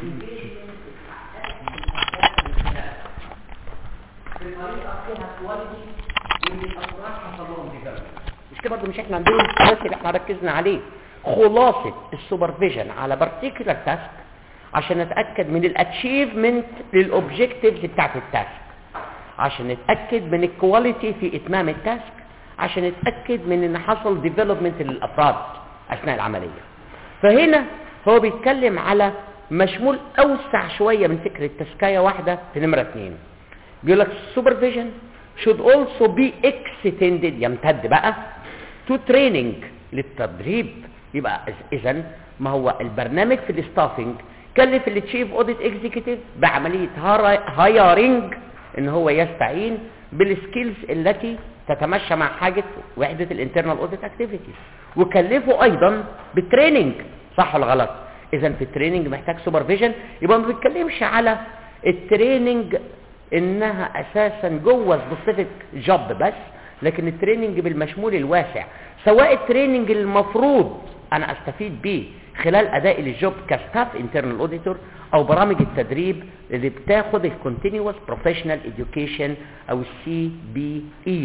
في الطريقه فيها كواليتي واللي الافراد حصل لهم ديفلوبمنت مش كده برضه مش احنا عندنا بس اللي احنا ركزنا عليه خلاصه السوبرفيجن على بارتيكولار تاسك عشان نتاكد من الاتشيفمنت للاوبجكتيفز بتاعت التاسك عشان نتاكد من الكواليتي في اتمام التاسك عشان نتاكد من ان حصل ديفلوبمنت للافراد اثناء العمليه فهنا هو بيتكلم على مشمول اوسع شويه من فكره تسكايه واحده في نمره اثنين بيقول لك supervision should also be extended يمتد بقى to training للتدريب يبقى اذا ما هو البرنامج في الستافنج كلف التشيف اوديت اكزيكتيف بعمليه هايرنج ان هو يستعين بالسكيلز التي تتمشى مع حاجه وحده الانترنال اوديت اكتيفيتيز وكلفه ايضا بالتريننج صح ولا غلط اذا في التريننج محتاج سوبرفيجن يبقى ما بنتكلمش على التريننج انها اساسا جوه سبيسيفيك جوب بس لكن التريننج بالمشمول الواسع سواء التريننج المفروض انا استفيد بيه خلال ادائي للجوب كستاف انترنال اوديتور او برامج التدريب اللي بتاخد الكونتينوس بروفيشنال اديوكيشن او السي بي اي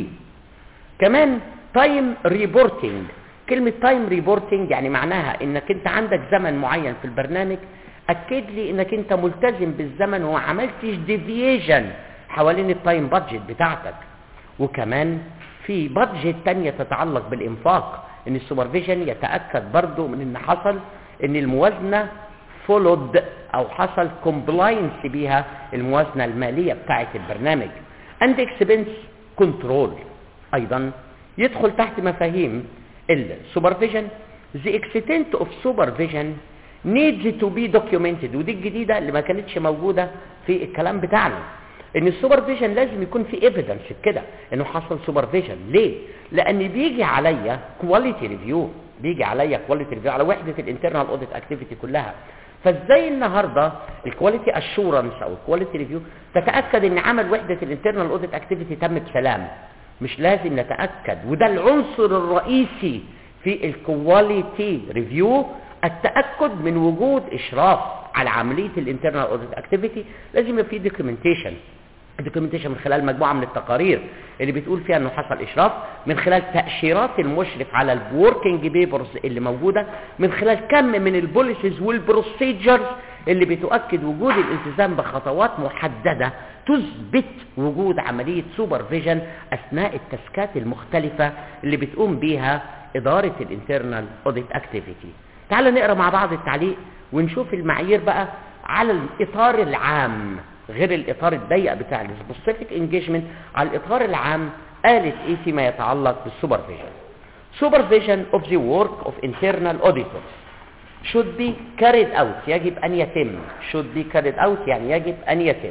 كمان تايم ريبورتنج كلمة تايم ريبورتنج يعني معناها انك انت عندك زمن معين في البرنامج اكد لي انك انت ملتزم بالزمن وما عملتش ديفييشن حوالين التايم بادجت بتاعتك وكمان في بادجت تانية تتعلق بالانفاق ان السوبرفيجن يتاكد برضو من ان حصل ان الموازنه فولود او حصل كومبلاينس بيها الموازنه الماليه بتاعه البرنامج اند اكسبنس كنترول ايضا يدخل تحت مفاهيم السوبرفيجن the extent of supervision needs to be documented ودي الجديده اللي ما كانتش موجوده في الكلام بتاعنا ان السوبرفيجن لازم يكون في ايفيدنس كده انه حصل سوبرفيجن ليه لان بيجي عليا كواليتي ريفيو بيجي عليا كواليتي ريفيو على وحده الانترنال اوديت اكتيفيتي كلها فازاي النهارده الكواليتي اشورنس او الكواليتي ريفيو تتاكد ان عمل وحده الانترنال اوديت اكتيفيتي تم بسلام مش لازم نتاكد وده العنصر الرئيسي في الكواليتي ريفيو التاكد من وجود اشراف على عمليه الانترنال اوديت اكتيفيتي لازم يبقى في دوكيومنتيشن الدوكيومنتيشن من خلال مجموعه من التقارير اللي بتقول فيها انه حصل اشراف من خلال تاشيرات المشرف على الوركينج بيبرز اللي موجوده من خلال كم من البوليسيز والبروسيجرز اللي بتؤكد وجود الالتزام بخطوات محدده تثبت وجود عمليه سوبرفيجن اثناء التسكات المختلفه اللي بتقوم بيها اداره الانترنال اوديت اكتيفيتي تعالوا نقرا مع بعض التعليق ونشوف المعايير بقى على الاطار العام غير الاطار الضيق بتاع السبيسيفيك انجيجمنت على الاطار العام قالت ايه فيما يتعلق بالسوبرفيجن supervision of the work of internal auditors should be carried out يجب ان يتم should be carried out يعني يجب ان يتم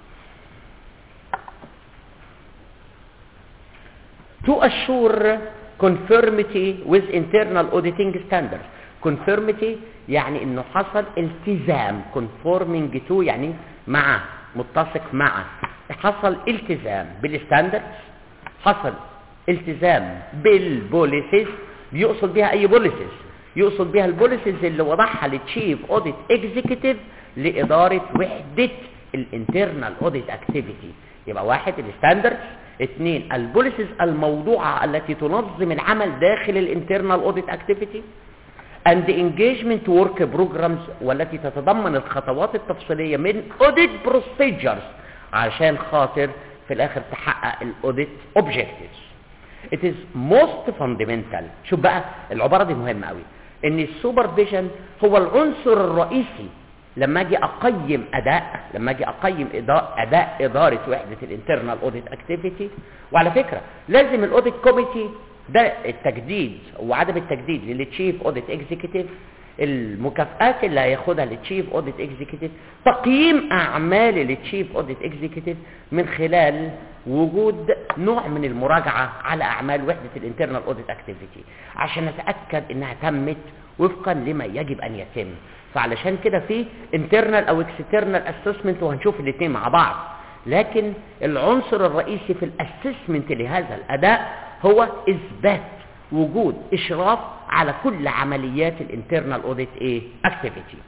to assure conformity with internal auditing standards conformity يعني انه حصل التزام conforming to يعني مع متسق مع حصل التزام بالستاندردز حصل التزام بالبوليسيز بيقصد بيها اي بوليسيز يقصد بيها البوليسيز اللي وضعها التشيف اوديت اكزيكتيف لاداره وحده الانترنال اوديت اكتيفيتي يبقى واحد الستاندردز اثنين البوليسيز الموضوعه التي تنظم العمل داخل الانترنال اوديت اكتيفيتي and engagement work programs والتي تتضمن الخطوات التفصيلية من audit procedures عشان خاطر في الاخر تحقق الاوديت objectives it is most fundamental شوف بقى العبارة دي مهمة قوي ان السوبرفيجن هو العنصر الرئيسي لما اجي اقيم اداء لما اجي اقيم اداء اداره وحده الانترنال اوديت اكتيفيتي وعلى فكره لازم الاوديت كوميتي ده التجديد وعدم التجديد للتشيف اوديت اكزيكتيف المكافآت اللي هياخدها للتشيف اوديت اكزيكتيف تقييم اعمال التشيف اوديت اكزيكتيف من خلال وجود نوع من المراجعه على اعمال وحده الانترنال اوديت اكتيفيتي عشان نتاكد انها تمت وفقا لما يجب ان يتم فعلشان كده في انترنال او اكسترنال اسسمنت وهنشوف الاثنين مع بعض لكن العنصر الرئيسي في الاسسمنت لهذا الاداء هو اثبات وجود اشراف على كل عمليات الانترنال اوديت ايه اكتيفيتي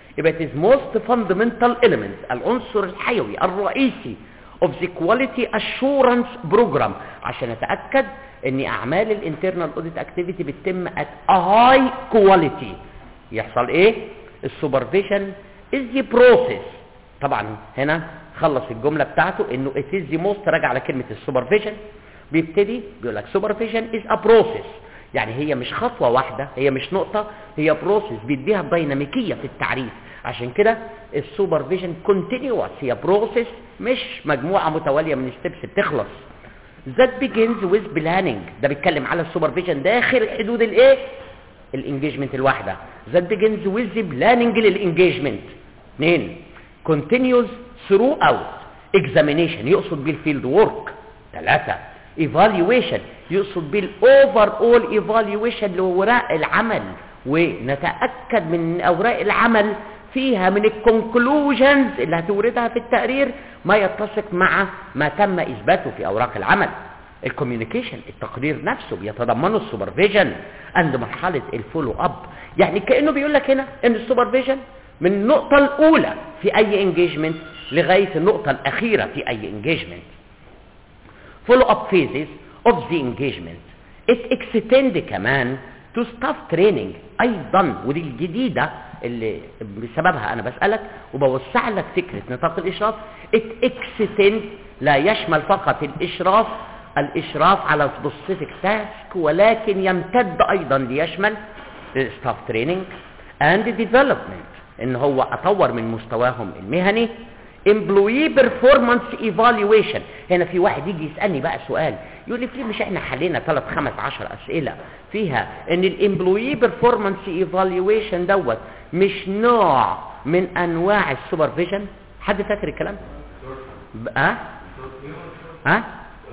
يبقى it is most fundamental element العنصر الحيوي الرئيسي of the quality assurance program عشان اتاكد ان اعمال الانترنال اوديت اكتيفيتي بتتم at a high quality يحصل ايه السوبرفيشن is the process طبعا هنا خلص الجمله بتاعته انه it is the most راجع على كلمه السوبرفيشن بيبتدي بيقول لك supervision is a process يعني هي مش خطوه واحده هي مش نقطه هي بروسيس بيديها ديناميكيه في التعريف عشان كده السوبرفيجن كونتينيوس هي بروسيس مش مجموعه متواليه من ستيبس بتخلص that begins with planning ده بيتكلم على السوبرفيجن داخل حدود الايه الانجيجمنت الواحده that begins with the planning للانجيجمنت اثنين continues throughout examination يقصد بيه الفيلد وورك ثلاثة evaluation يقصد بيه الاوفر اول ايفالويشن لوراق العمل ونتاكد من اوراق العمل فيها من الكونكلوجنز اللي هتوردها في التقرير ما يتسق مع ما تم اثباته في اوراق العمل الكوميونيكيشن التقرير نفسه بيتضمنه السوبرفيجن عند مرحله الفولو اب يعني كانه بيقول لك هنا ان السوبرفيجن من النقطه الاولى في اي انجيجمنت لغايه النقطه الاخيره في اي انجيجمنت follow up phases of the engagement it extend كمان to staff training ايضا ودي الجديدة اللي بسببها انا بسألك وبوسع لك فكرة نطاق الاشراف it extend لا يشمل فقط الاشراف الاشراف على specific task ولكن يمتد ايضا ليشمل staff training and development ان هو اطور من مستواهم المهني employee performance evaluation هنا في واحد يجي يسألني بقى سؤال يقول لي في مش احنا حلينا 3 5 10 اسئله فيها ان الامبلوي بيرفورمانس ايفالويشن دوت مش نوع من انواع السوبرفيجن حد فاكر الكلام ها ها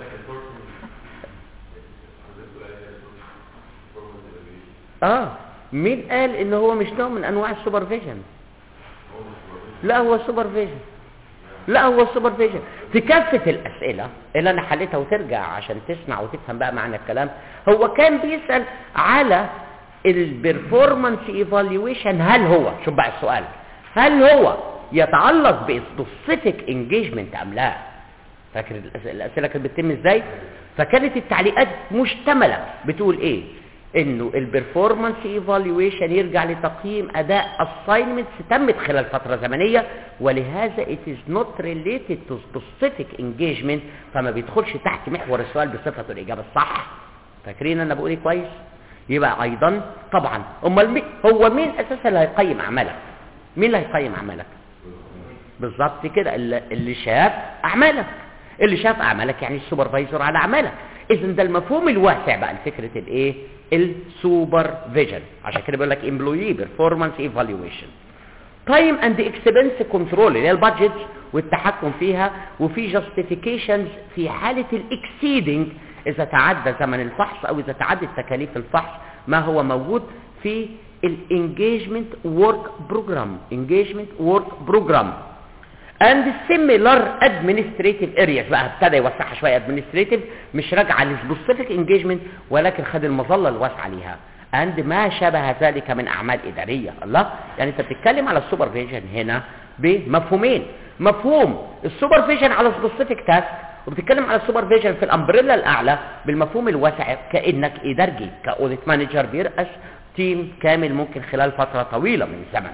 اه مين قال ان هو مش نوع من انواع السوبرفيجن لا هو سوبرفيجن لا هو السوبرفيجن في كافة الأسئلة اللي أنا حليتها وترجع عشان تسمع وتفهم بقى معنى الكلام هو كان بيسأل على البرفورمانس ايفالويشن هل هو شوف بقى السؤال هل هو يتعلق بسبيسيفيك انجيجمنت أم لا فاكر الأسئلة كانت بتتم ازاي فكانت التعليقات مشتملة بتقول ايه انه البرفورمانس ايفالويشن يرجع لتقييم اداء اساينمنتس تمت خلال فتره زمنيه ولهذا it is not related to specific engagement فما بيدخلش تحت محور السؤال بصفته الاجابه الصح فاكرين انا بقول ايه كويس يبقى ايضا طبعا امال مين هو مين اساسا اللي هيقيم اعمالك مين اللي هيقيم اعمالك بالظبط كده اللي اللي شاف اعمالك اللي شاف اعمالك يعني السوبرفايزر على اعمالك اذا ده المفهوم الواسع بقى لفكره الايه السوبرفيجن عشان كده بيقول لك امبلوي بيرفورمانس ايفالويشن تايم اند اكسبنس كنترول اللي هي البادجت والتحكم فيها وفي جاستيفيكيشنز في حاله الاكسيدنج اذا تعدى زمن الفحص او اذا تعدت تكاليف الفحص ما هو موجود في الانجيجمنت ورك بروجرام انجيجمنت ورك بروجرام and similar administrative areas بقى ابتدى يوسعها شويه administrative مش راجعه للسبيسيفيك engagement ولكن خد المظله الواسعه ليها and ما شابه ذلك من اعمال اداريه الله يعني انت بتتكلم على السوبرفيجن هنا بمفهومين مفهوم السوبرفيجن على سبيسيفيك تاسك وبتتكلم على السوبرفيجن في الامبريلا الاعلى بالمفهوم الواسع كانك ادارجي كاوديت مانجر بيرأس تيم كامل ممكن خلال فتره طويله من الزمن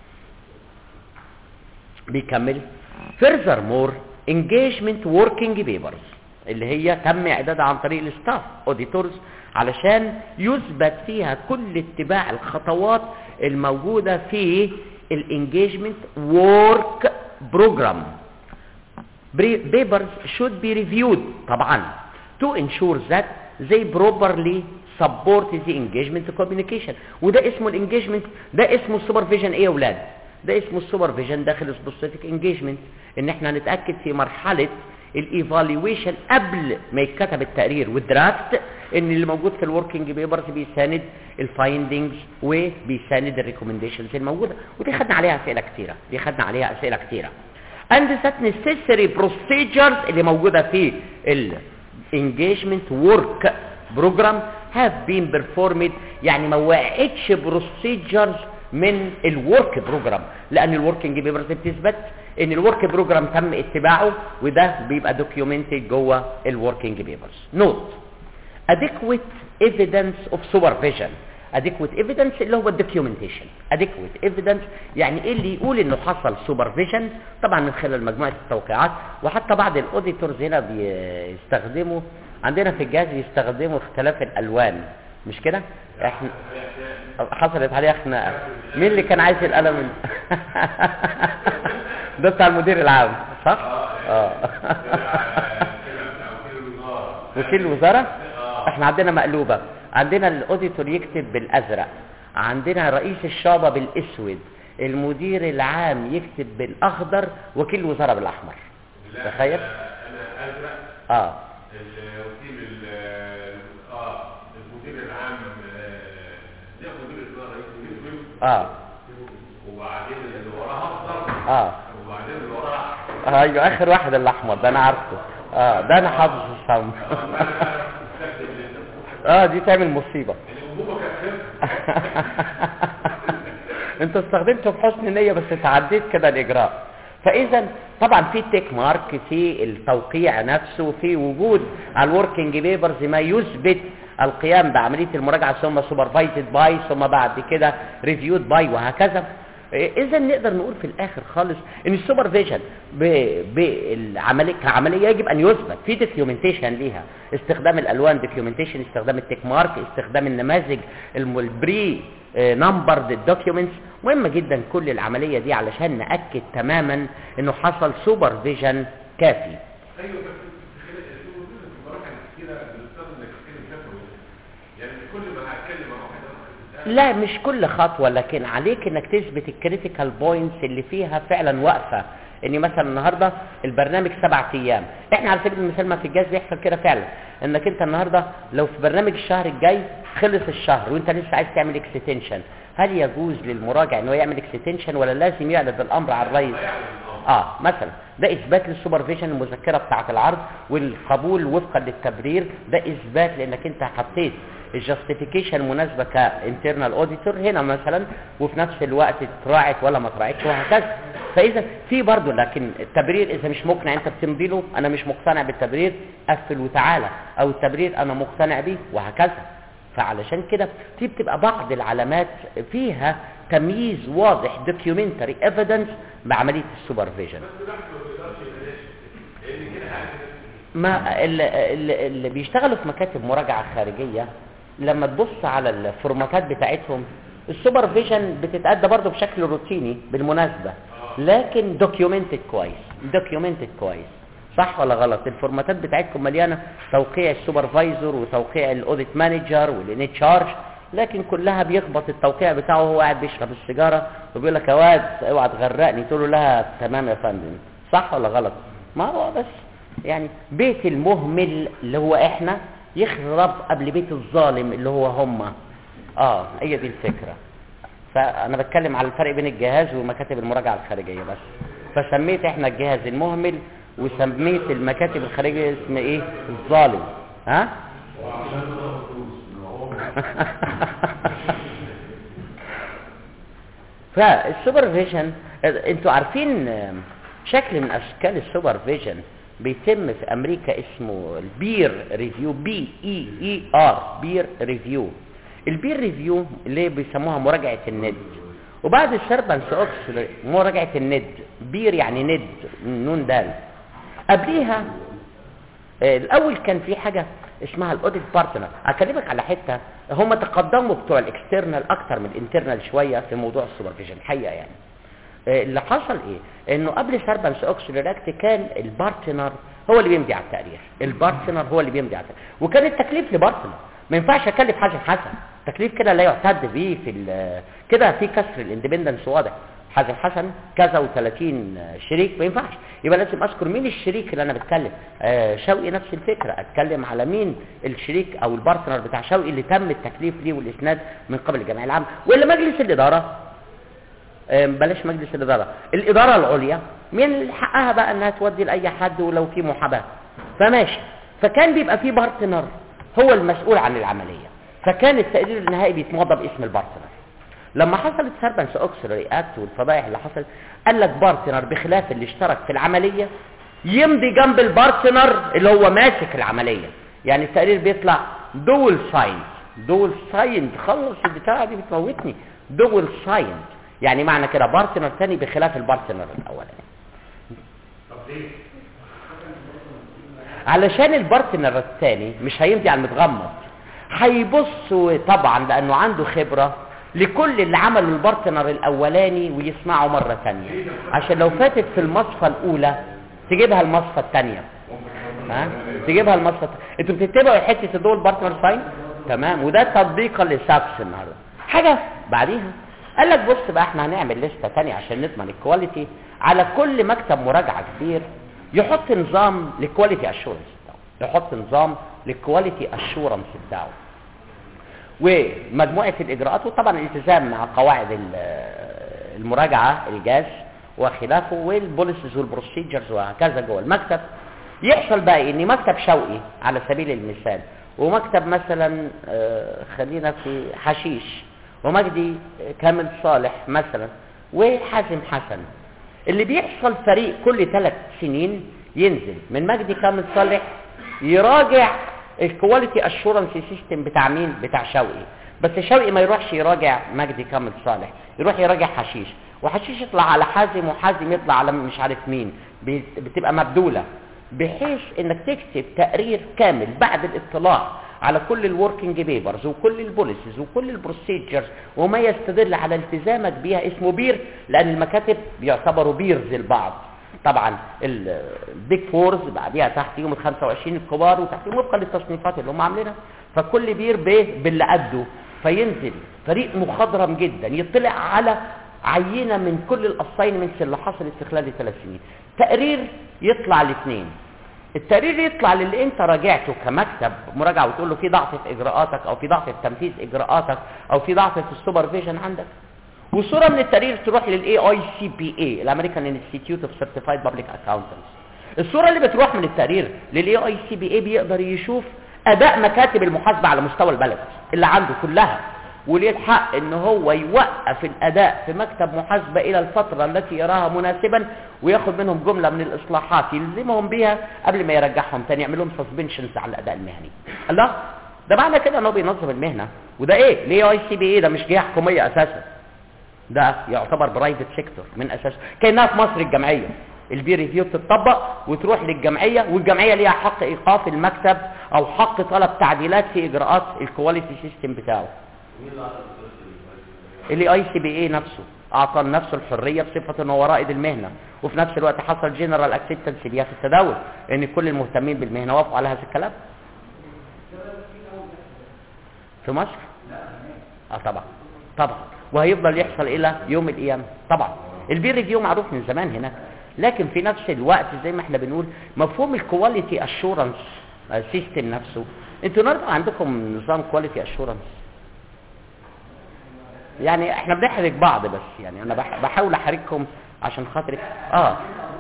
بيكمل furthermore engagement working papers اللي هي تم اعدادها عن طريق الستاف اوديتورز علشان يثبت فيها كل اتباع الخطوات الموجودة في الانجيجمنت وورك بروجرام papers should be reviewed طبعا to ensure that they properly support the engagement communication وده اسمه الانجيجمنت ده اسمه السوبرفيجن ايه يا اولاد ده اسمه السوبرفيجن داخل سبيسيفيك انجيجمنت ان احنا نتاكد في مرحله الايفالويشن قبل ما يتكتب التقرير والدرافت ان اللي موجود في الوركينج بيبرز بيساند الفايندنجز وبيساند الريكومنديشنز الموجوده ودي خدنا عليها اسئله كتيره دي خدنا عليها اسئله كتيره and that necessary procedures اللي موجوده في الانجيجمنت ورك بروجرام have been performed يعني ما وقعتش procedures من الورك بروجرام لان الوركينج بيبرز بتثبت ان الورك بروجرام تم اتباعه وده بيبقى دوكيومنتد جوه الوركينج بيبرز نوت adequate evidence of supervision adequate evidence اللي هو الدوكيومنتيشن adequate evidence يعني ايه اللي يقول انه حصل supervision طبعا من خلال مجموعه التوقيعات وحتى بعض الاوديتورز هنا بيستخدموا عندنا في الجهاز بيستخدموا اختلاف الالوان مش كده احنا حصلت عليها خناقه مين اللي كان عايز القلم ال- ده بتاع المدير العام صح اه وكيل الوزاره احنا عندنا مقلوبه عندنا الاوديتور يكتب بالازرق عندنا رئيس الشعبه بالاسود المدير العام يكتب بالاخضر وكيل الوزاره بالاحمر تخيل انا ازرق اه الوكيل ال- اه المدير العام آه، ده مدير الاداره رئيس المدير اه وبعدين اللي وراها اخضر اه وبعدين اللي وراها آه، ايوه اخر واحد الاحمر ده انا عارفه اه ده انا حافظ الصم استخدم اللي انت بتقوله. اه دي تعمل مصيبه الانبوبه كانت خفه انت استخدمته بحسن نية بس تعديت كده الاجراء فاذا طبعا في تيك مارك في التوقيع نفسه في وجود على الوركينج بيبرز ما يثبت القيام بعملية المراجعة ثم سوبرفايزد باي ثم بعد كده ريفيود باي وهكذا اذا نقدر نقول في الاخر خالص ان السوبرفيجن بالعمليه كعمليه يجب ان يثبت في دوكيومنتيشن ليها استخدام الالوان دوكيومنتيشن استخدام التيك مارك استخدام النماذج الم- البري نمبرد دوكيومنتس مهمه جدا كل العمليه دي علشان ناكد تماما انه حصل سوبرفيجن كافي ايوه بس خلال الاسبوع دول في مراحل كتيره بنستخدم انك تتكلم شفوي يعني كل ما هتكلم مع واحد أخر لا مش كل خطوة لكن عليك انك تثبت الكريتيكال بوينتس اللي فيها فعلا واقفة ان مثلا النهاردة البرنامج سبعة ايام احنا على سبيل المثال ما في الجهاز بيحصل كده فعلا انك انت النهاردة لو في برنامج الشهر الجاي خلص الشهر وانت لسه عايز تعمل اكستنشن هل يجوز للمراجع انه يعمل اكستنشن ولا لازم يعرض الامر على الرئيس اه مثلا ده اثبات للسوبرفيجن المذكره بتاعه العرض والقبول وفقا للتبرير ده اثبات لانك انت حطيت الجاستيفيكيشن المناسبه كانترنال اوديتور هنا مثلا وفي نفس الوقت اتراعت ولا ما اتراعتش وهكذا فاذا في برضه لكن التبرير اذا مش مقنع انت بتمضي له انا مش مقتنع بالتبرير قفل وتعالى او التبرير انا مقتنع بيه وهكذا فعلشان كده دي بتبقى بعض العلامات فيها تمييز واضح دوكيومنتري ايفيدنس بعمليه السوبرفيجن ما اللي, اللي, اللي بيشتغلوا في مكاتب مراجعه خارجيه لما تبص على الفورماتات بتاعتهم السوبرفيجن بتتأدى برضه بشكل روتيني بالمناسبة لكن دوكيومنتد كويس دوكيومنتد كويس صح ولا غلط الفورماتات بتاعتكم مليانه توقيع السوبرفايزر وتوقيع الاوديت مانجر والان تشارج لكن كلها بيخبط التوقيع بتاعه وهو قاعد بيشرب السيجاره وبيقول لك يا واد اوعى تغرقني تقول له لها تمام يا فندم صح ولا غلط ما هو بس يعني بيت المهمل اللي هو احنا يخرب قبل بيت الظالم اللي هو هم اه هي دي الفكره فانا بتكلم على الفرق بين الجهاز ومكاتب المراجعه الخارجيه بس فسميت احنا الجهاز المهمل وسميت المكاتب الخارجيه اسم ايه الظالم ها فالسوبرفيجن انتوا عارفين شكل من اشكال السوبرفيجن بيتم في امريكا اسمه البير ريفيو بي اي اي ار بير ريفيو البير ريفيو اللي بيسموها مراجعه الند وبعد السربنس اوكس مراجعه الند بير يعني ند نون دال قبليها آه، الاول كان في حاجه اسمها الاوديت بارتنر اكلمك على حته هم تقدموا بتوع الاكسترنال اكتر من الانترنال شويه في موضوع السوبرفيجن الحقيقه يعني آه، اللي حصل ايه انه قبل سربنس اوكسلراكت كان البارتنر هو اللي بيمضي على التقرير البارتنر هو اللي بيمضي على التقرير وكان التكليف لبارتنر ما ينفعش اكلف حسن حسن تكليف كده لا يعتد به في ال- كده في كسر الاندبندنس واضح حسن حسن كذا و30 شريك ما ينفعش يبقى لازم اذكر مين الشريك اللي انا بتكلم آه شوقي نفس الفكره اتكلم على مين الشريك او البارتنر بتاع شوقي اللي تم التكليف ليه والاسناد من قبل الجمعيه العامه ولا مجلس الاداره آه، بلاش مجلس الإدارة الإدارة العليا من اللي حقها بقى أنها تودي لأي حد ولو في محاباة فماشي فكان بيبقى في بارتنر هو المسؤول عن العملية فكان التقرير النهائي بيتمضى باسم البارتنر لما حصلت سربنس اوكسلري اكت والفضائح اللي حصلت قال لك بارتنر بخلاف اللي اشترك في العمليه يمضي جنب البارتنر اللي هو ماسك العمليه يعني التقرير بيطلع دول ساين دول ساين خلص البتاعه دي بتموتني دول ساين يعني معنى كده بارتنر تاني بخلاف البارتنر الاولاني طب ليه؟ علشان البارتنر الثاني مش هيمضي على المتغمض هيبص طبعا لانه عنده خبره لكل اللي عمله البارتنر الاولاني ويسمعه مره ثانيه عشان لو فاتت في المصفى الاولى تجيبها المصفى الثانيه ها تجيبها المصفى الت- انتوا بتتبعوا حته الدول بارتنر ساين تمام وده تطبيقا لساكس النهارده حاجه بعديها قال لك بص بقى احنا هنعمل لسته ثانيه عشان نضمن الكواليتي على كل مكتب مراجعه كبير يحط نظام للكواليتي اشورنس بتاعه يحط نظام للكواليتي اشورنس بتاعه ومجموعه الاجراءات وطبعا الالتزام مع قواعد ال- المراجعه الجاز وخلافه والبوليسز والبروسيجرز وهكذا جوه المكتب يحصل بقى إيه؟ ان مكتب شوقي على سبيل المثال ومكتب مثلا آه، خلينا في حشيش ومجدي كامل صالح مثلا وحازم حسن اللي بيحصل فريق كل ثلاث سنين ينزل من مجدي كامل صالح يراجع الكواليتي اشورنس سيستم بتاع مين بتاع شوقي بس شوقي ما يروحش يراجع مجدي كامل صالح يروح يراجع حشيش وحشيش يطلع على حازم وحازم يطلع على مش عارف مين بي- بتبقى مبدوله بحيث انك تكتب تقرير كامل بعد الاطلاع على كل الوركينج بيبرز وكل البوليسز وكل البروسيجرز وما يستدل على التزامك بيها اسمه بير لان المكاتب بيعتبروا بيرز البعض طبعا البيج فورز بعديها تحتيهم ال 25 الكبار وتحتيهم وفقا للتصنيفات اللي هم عاملينها فكل بير ب- باللي قده فينزل فريق مخضرم جدا يطلع على عينه من كل الاساينمنتس اللي حصلت في خلال الثلاث سنين تقرير يطلع الاثنين التقرير يطلع للي انت راجعته كمكتب مراجعه وتقول له في ضعف في اجراءاتك او في ضعف في تنفيذ اجراءاتك او في ضعف في السوبرفيجن عندك وصوره من التقرير تروح للاي اي سي بي اي الامريكان انستيتيوت اوف سيرتيفايد بابليك اكاونتنتس الصوره اللي بتروح من التقرير للاي اي سي بي اي بيقدر يشوف اداء مكاتب المحاسبه على مستوى البلد اللي عنده كلها وليه الحق ان هو يوقف الاداء في مكتب محاسبه الى الفتره التي يراها مناسبا وياخد منهم جمله من الاصلاحات يلزمهم بيها قبل ما يرجعهم تاني يعمل لهم سسبنشنز على الاداء المهني الله ده معنى كده ان هو بينظم المهنه وده ايه ليه اي سي بي اي ده مش جهه حكوميه اساسا ده يعتبر برايفت سيكتور من اساسه كانها في مصر الجمعيه البي ريفيو بتطبق وتروح للجمعيه والجمعيه ليها حق ايقاف المكتب او حق طلب تعديلات في اجراءات الكواليتي سيستم بتاعه اللي اي سي بي اي نفسه اعطى لنفسه الحريه بصفه ان هو رائد المهنه وفي نفس الوقت حصل جنرال اكسبتنس ليها في التداول ان كل المهتمين بالمهنه وافقوا على هذا الكلام في مصر اه طبعا طبعا وهيفضل يحصل الى يوم القيامه طبعا البير ريفيو معروف من زمان هناك لكن في نفس الوقت زي ما احنا بنقول مفهوم الكواليتي اشورنس سيستم نفسه انتوا النهارده عندكم نظام كواليتي اشورنس يعني احنا بنحرج بعض بس يعني انا بح- بحاول احرجكم عشان خاطر اه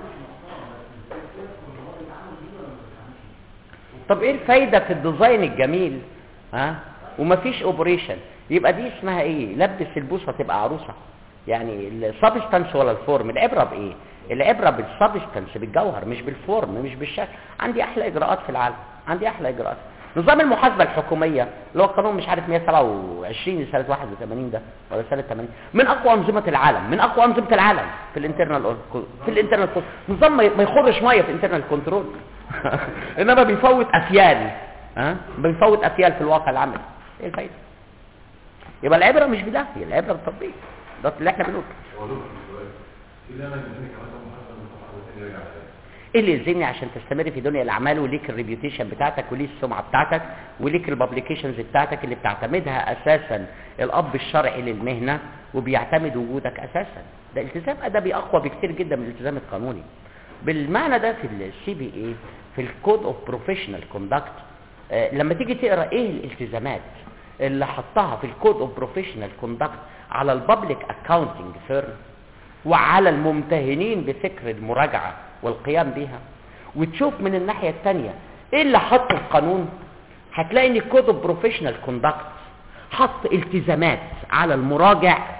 طب ايه الفايده في الديزاين الجميل ها ومفيش اوبريشن يبقى دي اسمها ايه لبس البوصه تبقى عروسه يعني السبستانس ولا الفورم العبره بايه العبره بالسبستانس بالجوهر مش بالفورم مش بالشكل عندي احلى اجراءات في العالم عندي احلى اجراءات نظام المحاسبه الحكوميه اللي هو القانون مش عارف 127 سنه 81 ده ولا سنه 80 من اقوى انظمه العالم من اقوى انظمه العالم في الانترنال في الانترنال نظام ما ما يخرش ميه في الانترنال كنترول انما بيفوت افيال ها بيفوت افيال في الواقع العملي ايه الفايده يبقى العبره مش بده هي العبره بالتطبيق ده اللي احنا بنقوله هو دكتور سؤال كده انا بديك كمان محاسبه من صفحه وثاني يرجع تاني ايه اللي يلزمني عشان تستمر في دنيا الاعمال وليك الريبيوتيشن بتاعتك وليك السمعه بتاعتك وليك الببليكيشنز بتاعتك اللي بتعتمدها اساسا الاب الشرعي للمهنه وبيعتمد وجودك اساسا ده التزام ادبي اقوى بكتير جدا من الالتزام القانوني بالمعنى ده في السي بي اي في الكود اوف بروفيشنال كوندكت لما تيجي تقرا ايه الالتزامات اللي حطها في الكود اوف بروفيشنال كوندكت على البابليك اكاونتنج فيرم وعلى الممتهنين بفكر المراجعه والقيام بها وتشوف من الناحيه الثانيه ايه اللي حطه القانون هتلاقي ان الكود اوف بروفيشنال كوندكت حط التزامات على المراجع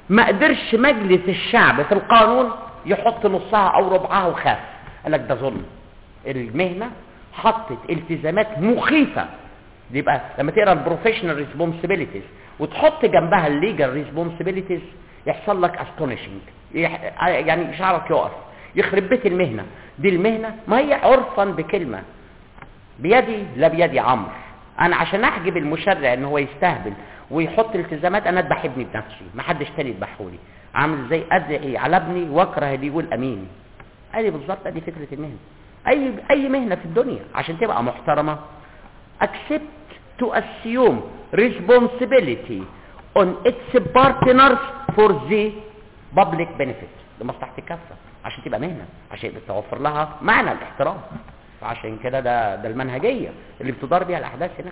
ما قدرش مجلس الشعب في القانون يحط نصها او ربعها وخاف قال لك ده ظلم المهنه حطت التزامات مخيفه يبقى لما تقرا البروفيشنال ريسبونسبيلتيز وتحط جنبها الليجل ريسبونسبيلتيز يحصل لك استونيشنج يعني شعرك يقف يخرب بيت المهنه دي المهنه ما هي عرفا بكلمه بيدي لا بيدي عمرو انا عشان احجب المشرع ان هو يستهبل ويحط التزامات انا اذبح ابني بنفسي ما حدش تاني يذبحهولي عامل زي ادعي على ابني واكره اللي يقول امين ادي بالظبط ادي فكره المهنه اي اي مهنه في الدنيا عشان تبقى محترمه accept to assume responsibility on its partners for the public benefit لمصلحه الكافه عشان تبقى مهنه عشان توفر لها معنى الاحترام فعشان كده ده ده المنهجيه اللي بتدار بيها الاحداث هناك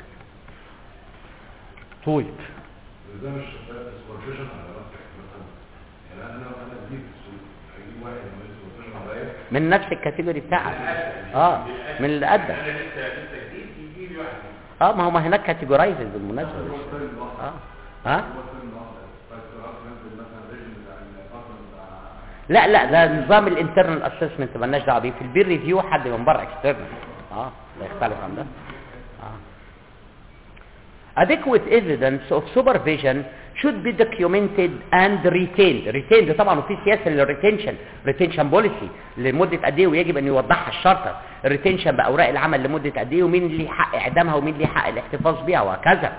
طيب ده مش سوبرفيجن على نفسك مثلا يعني انا لو انا جديد في السوق هجيب واحد من سوبرفيجن عليا من نفس الكاتيجوري بتاعك اه من اللي قدك انا لسه لسه جديد يجي لي واحد اه ما هو ما هناك كاتيجورايزز بالمناسبه هو الفيلم الواحد اه ها هو الفيلم الواحد طيب تعرف ننزل مثلا ريجن بتاع البارتنر بتاع لا لا ده نظام الانترنال اسسمنت مالناش دعوه بيه في البير ريفيو حد من بره اكسترنال اه ده يختلف عن ده اه adequate evidence of supervision should be documented and retained retained طبعا وفي سياسه للريتنشن ريتنشن بوليسي لمده قد ايه ويجب ان يوضحها الشرطه الريتنشن باوراق العمل لمده قد ايه ومين ليه حق اعدامها ومين ليه حق الاحتفاظ بيها وهكذا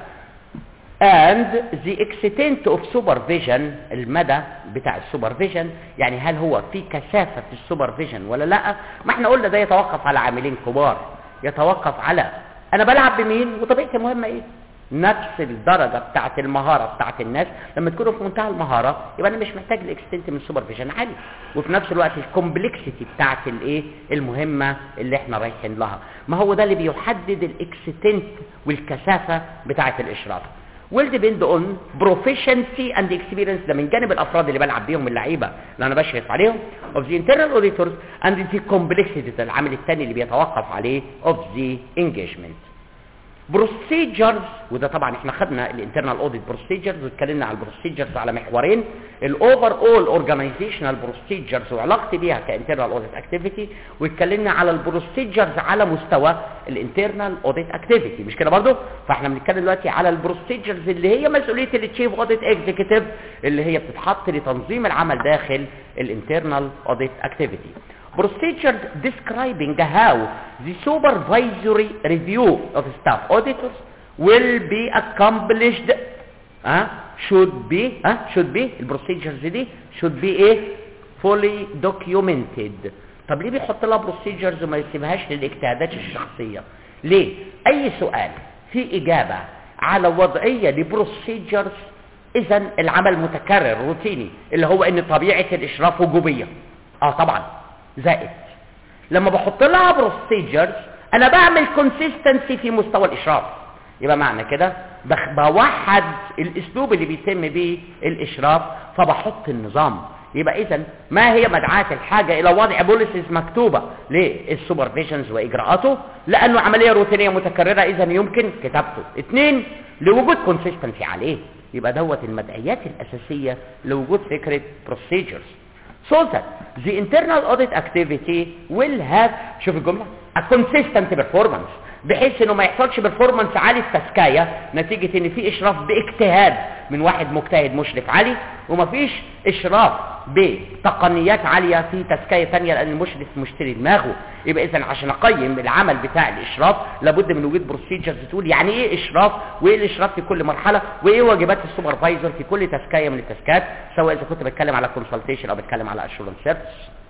and the extent of supervision المدى بتاع السوبرفيجن يعني هل هو في كثافه في السوبرفيجن ولا لا ما احنا قلنا ده يتوقف على عاملين كبار يتوقف على انا بلعب بمين وطبيعه المهمه ايه نفس الدرجه بتاعه المهاره بتاعه الناس لما تكونوا في منتهى المهاره يبقى انا مش محتاج الاكستنت من السوبرفيجن عالي وفي نفس الوقت الكومبلكسيتي بتاعه الايه المهمه اللي احنا رايحين لها ما هو ده اللي بيحدد الاكستنت والكثافه بتاعه الاشراف will depend on proficiency and experience ده من جانب الافراد اللي بلعب بيهم اللعيبه اللي انا بشرف عليهم of the internal auditors and the complexity ده العامل الثاني اللي بيتوقف عليه of the engagement procedures وده طبعا احنا خدنا الانترنال اوديت procedures واتكلمنا على البروسيجرز على محورين الاوفر اول اورجانيزيشنال procedures وعلاقتي بيها كانترنال اوديت اكتيفيتي واتكلمنا على البروسيجرز على مستوى الانترنال اوديت اكتيفيتي مش كده برضو فاحنا بنتكلم دلوقتي على البروسيجرز اللي هي مسؤوليه التشيف اوديت اكزيكتيف اللي هي بتتحط لتنظيم العمل داخل الانترنال اوديت اكتيفيتي procedures describing how the supervisory review of staff auditors will be accomplished uh, should be uh, should be البروسيجرز دي should be ايه fully documented طب ليه بيحط لها بروسيجرز وما يسيبهاش للاجتهادات الشخصيه ليه اي سؤال في اجابه على وضعيه لبروسيجرز اذا العمل متكرر روتيني اللي هو ان طبيعه الاشراف وجوبيه اه طبعا زائد لما بحط لها بروسيجرز انا بعمل كونسيستنسي في مستوى الاشراف يبقى معنى كده بخ- بوحد الاسلوب اللي بيتم بيه الاشراف فبحط النظام يبقى اذا ما هي مدعاة الحاجة الى وضع بوليسيز مكتوبة للسوبرفيشنز واجراءاته لانه عملية روتينية متكررة اذا يمكن كتابته اثنين لوجود كونسيستنسي عليه يبقى دوت المدعيات الاساسية لوجود فكرة procedures so that the internal audit activity will have شوف الجملة a consistent performance بحيث انه ما يحصلش performance عالي في تسكاية نتيجة ان في اشراف باجتهاد من واحد مجتهد مشرف عالي وما فيش اشراف بتقنيات عالية في تسكاية تانية لان المشرف مشتري دماغه يبقى اذا عشان اقيم العمل بتاع الاشراف لابد من وجود بروسيجرز تقول يعني ايه اشراف وايه الاشراف في كل مرحلة وايه واجبات السوبرفايزر في كل تسكاية من التسكات سواء اذا كنت بتكلم على كونسلتيشن او بتكلم على اشورنس سيرفيس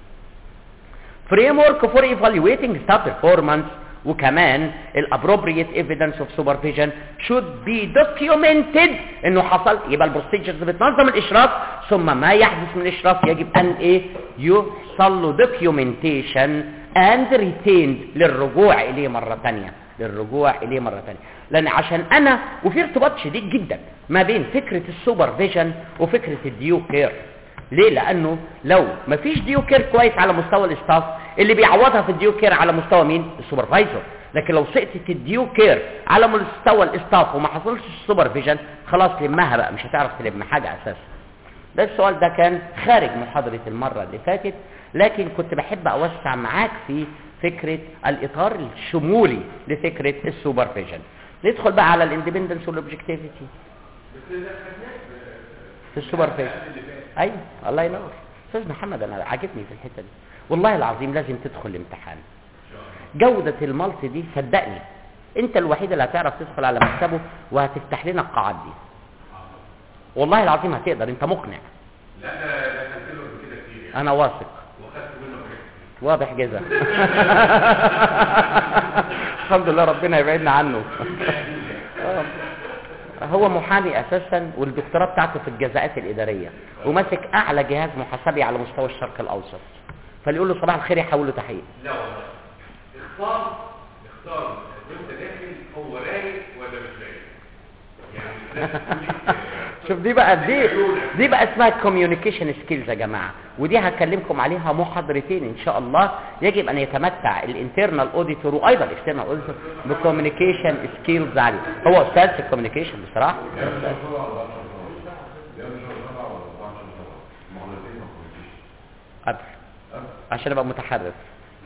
framework for evaluating staff performance وكمان الابروبريت ايفيدنس اوف سوبرفيجن should be documented انه حصل يبقى البروسيجرز بتنظم الاشراف ثم ما يحدث من الاشراف يجب ان ايه يحصل له documentation and retained للرجوع اليه مره ثانيه للرجوع اليه مره ثانيه لان عشان انا وفي ارتباط شديد جدا ما بين فكره السوبرفيجن وفكره الديو كير ليه لانه لو مفيش ديو كير كويس على مستوى الاستاف اللي بيعوضها في الديو كير على مستوى مين السوبرفايزر لكن لو سقطت الديو كير على مستوى الاستاف وما حصلش السوبرفيجن خلاص لمها بقى مش هتعرف تلم حاجه اساسا ده السؤال ده كان خارج محاضرة المرة اللي فاتت لكن كنت بحب اوسع معاك في فكرة الاطار الشمولي لفكرة السوبرفيجن ندخل بقى على الاندبندنس والاوبجكتيفيتي بس ده خدناه في السوبرفيجن ايوه الله ينور استاذ محمد انا عاجبني في الحته دي والله العظيم لازم تدخل الامتحان جودة المالت دي صدقني انت الوحيد اللي هتعرف تدخل على مكتبه وهتفتح لنا القاعات دي والله العظيم هتقدر انت مقنع لا ده ده كان له كده كتير يعني انا واثق وخدت منه حاجات واضح جدا الحمد لله ربنا يبعدنا عنه آه. هو محامي اساسا والدكتوراه بتاعته في الجزاءات الاداريه وماسك اعلى جهاز محاسبي على مستوى الشرق الاوسط فاللي يقول له صباح الخير يحول له تحيه لا والله اختار اختار وانت داخل هو رايق ولا مش رايق يعني مش لازم تقول لي شوف دي بقى دي دي بقى اسمها كوميونيكيشن سكيلز يا جماعه ودي هكلمكم عليها محاضرتين ان شاء الله يجب ان يتمتع الانترنال اوديتور وايضا الاكسترنال اوديتور بكوميونيكيشن سكيلز عاليه هو استاذ في الكوميونيكيشن بصراحه أستاذ. قبل عشان ابقى متحرف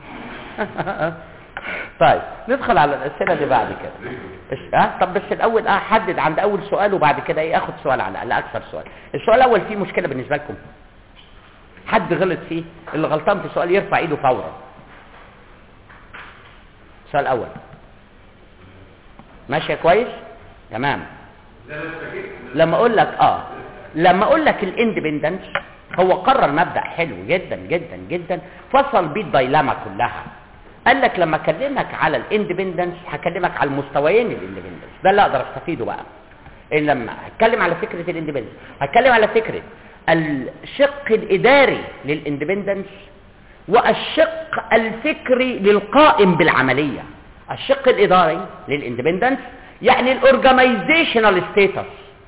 طيب ندخل على الاسئله اللي بعد كده إيش- اه طب بس الاول اه حدد عند اول سؤال وبعد كده ايه اخد سؤال على الاقل اكثر سؤال السؤال الاول فيه مشكله بالنسبه لكم حد غلط فيه اللي غلطان في سؤال يرفع ايده فورا السؤال الاول ماشيه كويس تمام لما اقول لك اه لما اقول لك الاندبندنس هو قرر مبدا حلو جدا جدا جدا فصل بيه الدايلاما كلها قال لك لما اكلمك على الاندبندنس هكلمك على المستويين الاندبندنس ده اللي اقدر استفيده بقى إن لما هتكلم على فكره الاندبندنس هتكلم على فكره الشق الاداري للاندبندنس والشق الفكري للقائم بالعمليه الشق الاداري للاندبندنس يعني الاورجنايزيشنال ستيتس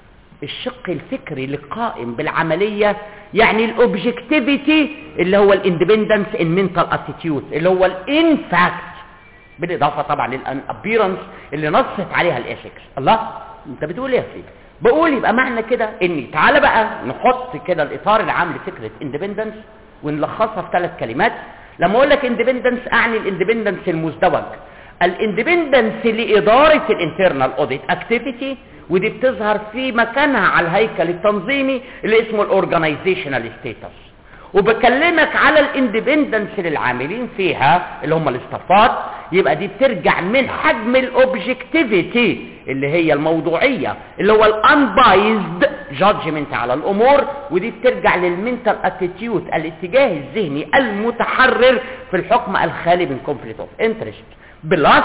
الشق الفكري للقائم بالعمليه يعني الاوبجكتيفيتي اللي هو الاندبندنس ان منتال اتيتيود اللي هو الان فاكت بالاضافه طبعا للابيرنس اللي نصت عليها الاسكس الله انت بتقول ايه يا سيدي بقول يبقى معنى كده اني تعالى بقى نحط كده الاطار العام لفكره اندبندنس ونلخصها في ثلاث كلمات لما اقول لك اندبندنس اعني الاندبندنس المزدوج الاندبندنس لاداره الانترنال اوديت اكتيفيتي ودي بتظهر في مكانها على الهيكل التنظيمي اللي اسمه الاورجنايزيشنال ستيتس وبكلمك على الاندبندنس للعاملين فيها اللي هم الاستافات يبقى دي بترجع من حجم الاوبجكتيفيتي اللي هي الموضوعيه اللي هو الانبايزد جادجمنت على الامور ودي بترجع للمنتال اتيتيود الاتجاه الذهني المتحرر في الحكم الخالي من كونفليكت اوف انترست بلس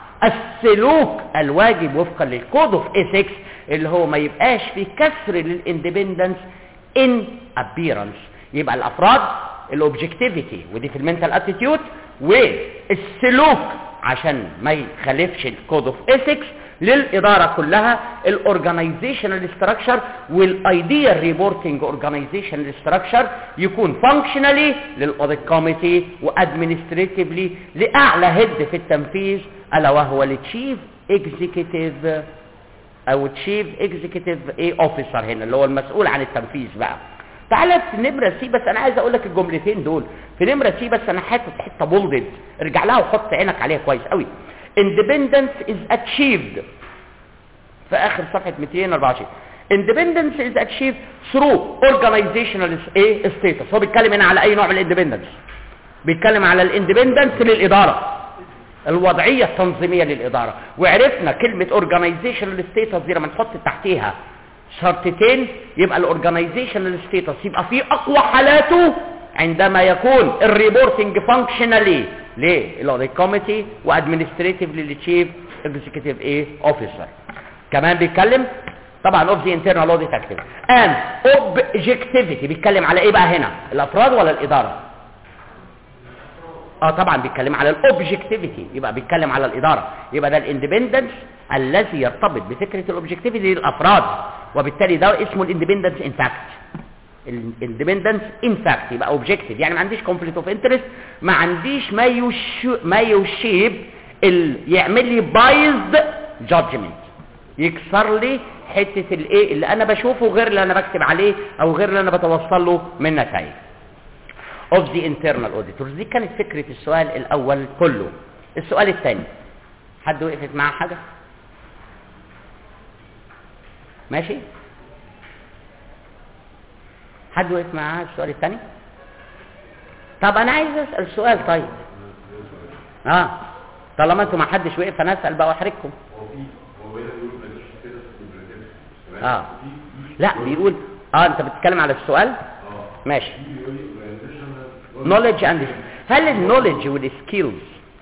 السلوك الواجب وفقا للكود اوف ايثكس اللي هو ما يبقاش في كسر للاندبندنس ان ابيرنس يبقى الافراد الاوبجكتيفيتي ودي في المنتال اتيتيود والسلوك عشان ما يخالفش الكود اوف ايثكس للاداره كلها الاورجنايزيشنال ستراكشر والايديال ريبورتنج اورجنايزيشنال ستراكشر يكون فانكشنالي للاوديت كوميتي وادمنستريتيفلي لاعلى هيد في التنفيذ الا وهو التشيف اكزيكتيف او تشيف اكزيكتيف ايه اوفيسر هنا اللي هو المسؤول عن التنفيذ بقى تعالى في نمرة سي بس انا عايز اقول لك الجملتين دول في نمرة سي بس انا حاطط حته بولدد ارجع لها وحط عينك عليها كويس قوي independence is achieved في اخر صفحه 224 independence is achieved through organizational ايه status هو بيتكلم هنا على اي نوع من الاندبندنس بيتكلم على الاندبندنس للاداره الوضعيه التنظيميه للاداره وعرفنا كلمه organizational status دي لما نحط تحتيها شرطتين يبقى الاورجنايزيشنال ستيتس يبقى في اقوى حالاته عندما يكون الريبورتنج فانكشنالي للاوديت كوميتي وادمنستريتيفلي للتشيف اكزيكتيف ايه اوفيسر كمان بيتكلم طبعا اوف ذا انترنال اوديت اكتيفيتي ان اوبجكتيفيتي بيتكلم على ايه بقى هنا الافراد ولا الاداره اه طبعا بيتكلم على الاوبجكتيفيتي يبقى بيتكلم على الاداره يبقى ده الاندبندنس الذي يرتبط بفكره الاوبجكتيفيتي للافراد وبالتالي ده اسمه الاندبندنس ان فاكت الاندبندنس ان فاكت يبقى اوبجكتيف يعني ما عنديش كونفليكت اوف انترست ما عنديش ما يش ما يشيب ال... يعمل لي بايزد جادجمنت يكسر لي حته الايه اللي انا بشوفه غير اللي انا بكتب عليه او غير اللي انا بتوصل له من نتائج of the internal auditors دي كانت فكره السؤال الاول كله السؤال الثاني حد وقفت معاه حاجه ماشي حد وقف معاه السؤال الثاني طب انا عايز اسال سؤال طيب اه طالما انتوا ما حدش وقف انا اسال بقى واحرجكم هو في هو هنا بيقول ماليش كده في البرنامج اه في لا بيقول اه انت بتتكلم على السؤال اه ماشي في بيقول لي organizational knowledge and هل النولج والسكيلز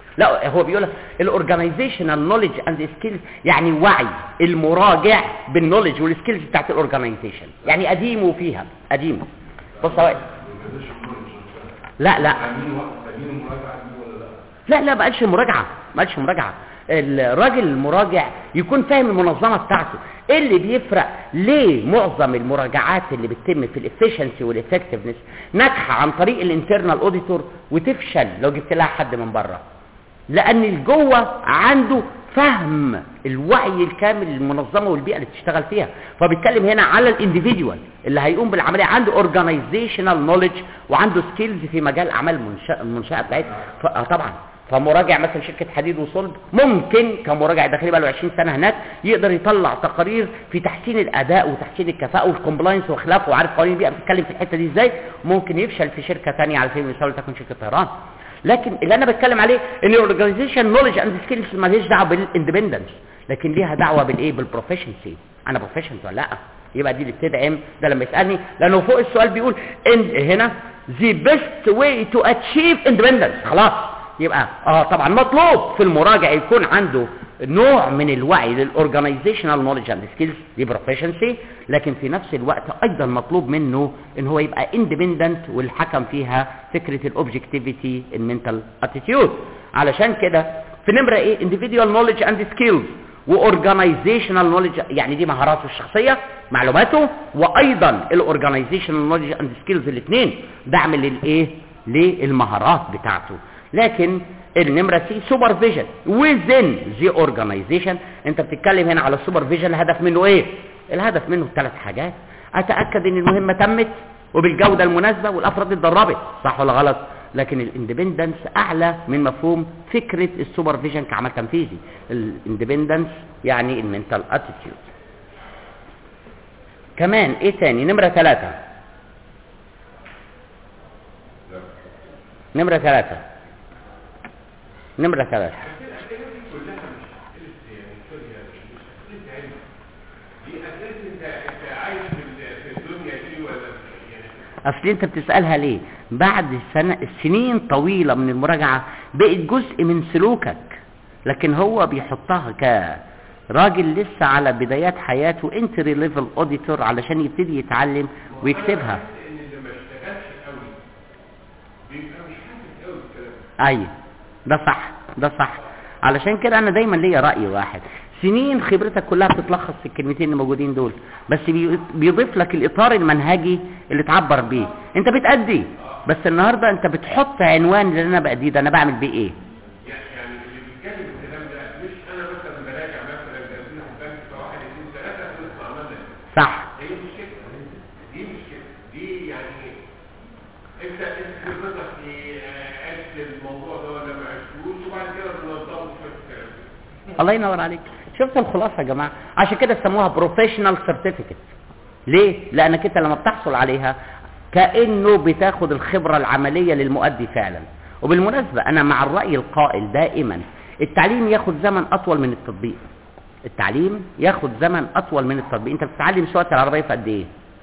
لا هو بيقول الاورجنايزيشنال نولج اند سكيلز يعني وعي المراجع بالنولج والسكيلز بتاعت الاورجنايزيشن يعني قديمه فيها قديمه بص يا وائل. organizational knowledge لا لا عاملين وقت عاملين المراجعه دي ولا لا؟ لا لا ما قالش مراجعه ما قالش مراجعه الراجل المراجع يكون فاهم المنظمه بتاعته ايه اللي بيفرق ليه معظم المراجعات اللي بتتم في الافشنسي والافكتفنس ناجحه عن طريق الانترنال اوديتور وتفشل لو جبت لها حد من بره لان الجوه عنده فهم الوعي الكامل للمنظمه والبيئه اللي بتشتغل فيها فبيتكلم هنا على الانديفيدوال اللي هيقوم بالعمليه عنده اورجانيزيشنال نوليدج وعنده سكيلز في مجال اعمال المنشاه المنشاه بتاعتها ف- آه طبعا فمراجع مثلا شركه حديد وصلب ممكن كمراجع داخلي بقى له 20 سنه هناك يقدر يطلع تقارير في تحسين الاداء وتحسين الكفاءه والكومبلاينس وخلافه وعارف قوانين البيئه بتتكلم في الحته دي ازاي ممكن يفشل في شركه ثانيه على سبيل المثال تكون شركه طيران لكن اللي انا بتكلم عليه ان الاورجنايزيشن نولج اند سكيلز مالهاش دعوه بالاندبندنس لكن ليها دعوه بالايه بالبروفيشنسي انا بروفيشنال ولا لا يبقى دي اللي بتدعم ده لما يسالني لانه فوق السؤال بيقول ان هنا the best way to achieve independence خلاص يبقى اه طبعا مطلوب في المراجع يكون عنده نوع من الوعي للاورجنايزيشنال نولج اند سكيلز دي بروفيشنسي لكن في نفس الوقت ايضا مطلوب منه ان هو يبقى اندبندنت والحكم فيها فكره الاوبجكتيفيتي المنتال اتيتيود علشان كده في نمره ايه individual knowledge and skills واورجنايزيشنال نولج يعني دي مهاراته الشخصيه معلوماته وايضا الاورجنايزيشنال نولج اند سكيلز الاثنين دعم للايه للمهارات بتاعته لكن النمره سي سوبرفيجن within the organization انت بتتكلم هنا على السوبرفيجن الهدف منه ايه الهدف منه ثلاث حاجات اتاكد ان المهمه تمت وبالجوده المناسبه والافراد اتدربت صح ولا غلط لكن الاندبندنس اعلى من مفهوم فكره السوبرفيجن كعمل تنفيذي الاندبندنس يعني المنتال اتيتيود كمان ايه تاني نمره ثلاثة لا نمره ثلاثة نمره ثلاثة الأسئلة دي كلها مش أسئلة يعني سوري يعني مش أسئلة علم دي أسئلة أنت أنت عايش في ال- في الدنيا دي ولا يعني اصل انت بتسالها ليه بعد سنة سنين طويله من المراجعه بقت جزء من سلوكك لكن هو بيحطها كراجل لسه على بدايات حياته انتري ليفل اوديتور علشان يبتدي يتعلم ويكتبها ان اللي ما اشتغلش قوي بيبقى مش حاسس قوي بالكلام ده. ايوه ده صح ده صح علشان كده انا دايما ليا راي واحد سنين خبرتك كلها بتتلخص في الكلمتين اللي موجودين دول بس بي- بيضيف لك الاطار المنهجي اللي تعبر بيه انت بتأدي بس النهارده انت بتحط عنوان اللي انا بأديه ده انا بعمل بيه ايه يعني يعني اللي بيتكلم الكلام ده مش انا مثلا براجع مثلا جايبين البنك فواحد اثنين ثلاثه خلصنا عملنا كده. صح هي مش كده دي مش كده دي يعني انت انت خبرتك في آه، عشت الموضوع ده ولا ما عشتوش وبعد كده بننظمه شويه الكلام ده. الله ينور عليك شفت الخلاصه يا جماعه عشان كده سموها بروفيشنال سيرتيفيكت ليه لانك انت لما بتحصل عليها كانه بتاخد الخبره العمليه للمؤدي فعلا وبالمناسبه انا مع الراي القائل دائما التعليم ياخد زمن اطول من التطبيق التعليم ياخد زمن اطول من التطبيق انت بتتعلم سواقه العربيه في قد ايه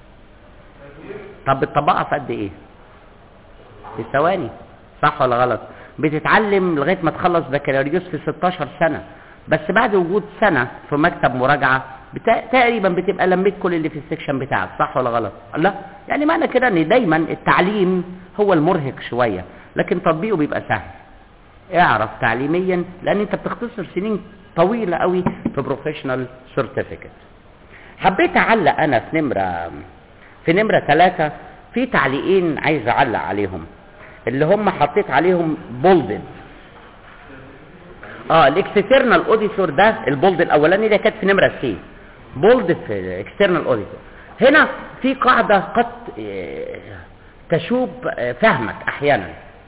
طب بتطبقها في قد ايه في ثواني صح ولا غلط بتتعلم لغايه ما تخلص بكالوريوس في 16 سنه بس بعد وجود سنه في مكتب مراجعه بتا... تقريبا بتبقى لميت كل اللي في السكشن بتاعك صح ولا غلط لا يعني معنى كده ان دايما التعليم هو المرهق شويه لكن تطبيقه بيبقى سهل اعرف تعليميا لان انت بتختصر سنين طويله قوي في بروفيشنال سيرتيفيكت حبيت اعلق انا في نمره في نمره ثلاثة في تعليقين عايز اعلق عليهم اللي هم حطيت عليهم بولدد اه الاكسترنال اوديتور ده البولد الاولاني ده كانت في نمره سي بولد في الاكسترنال اوديتور هنا في قاعده قد آه، تشوب آه، فهمك احيانا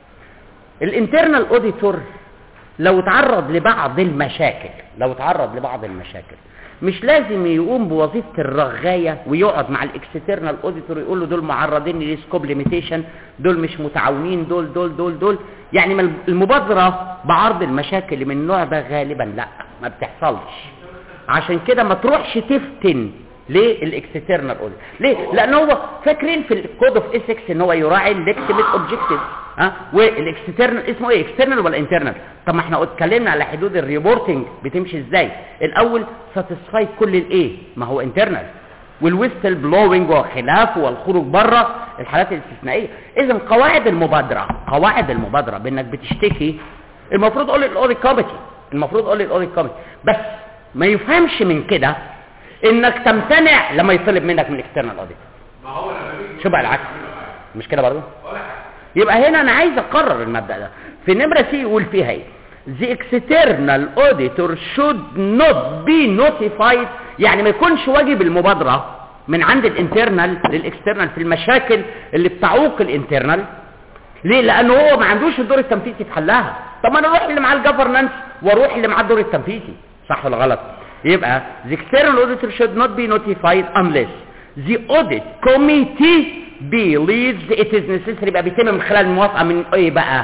الانترنال اوديتور لو تعرض لبعض المشاكل لو تعرض لبعض المشاكل مش لازم يقوم بوظيفه الرغايه ويقعد مع الاكسترنال اوديتور يقول له دول معرضين لسكوب ليميتيشن دول مش متعاونين دول دول دول دول يعني ما المبادره بعرض المشاكل من النوع ده غالبا لا ما بتحصلش عشان كده ما تروحش تفتن ليه الاكسترنال اوديت ليه لان هو فاكرين في الكود اوف ايثكس ان هو يراعي الليجيتيميت اوبجكتيف ها والاكسترنال اسمه ايه اكسترنال ولا انترنال طب ما احنا اتكلمنا على حدود الريبورتنج بتمشي ازاي الاول ساتيسفاي كل الايه ما هو انترنال والويستل بلوينج وخلافه والخروج بره الحالات الاستثنائيه اذا قواعد المبادره قواعد المبادره بانك بتشتكي المفروض قول الاوديت كوميتي المفروض قول الاوديت كوميتي بس ما يفهمش من كده انك تمتنع لما يطلب منك من الاكسترنال اوديت ما هو لما بيجي شو بقى العكس مش كده برضه ولا حاجه يبقى هنا انا عايز اقرر المبدا ده في نمره سي يقول فيها ايه the external auditor should not be notified يعني ما يكونش واجب المبادره من عند الانترنال للاكسترنال في المشاكل اللي بتعوق الانترنال ليه لانه هو ما عندوش الدور التنفيذي في حلها طب ما انا اروح اللي معاه الجفرنانس واروح اللي معاه الدور التنفيذي صح ولا غلط يبقى the external auditor should not be notified unless the audit committee believes it is necessary يبقى بيتم من خلال الموافقه من ايه بقى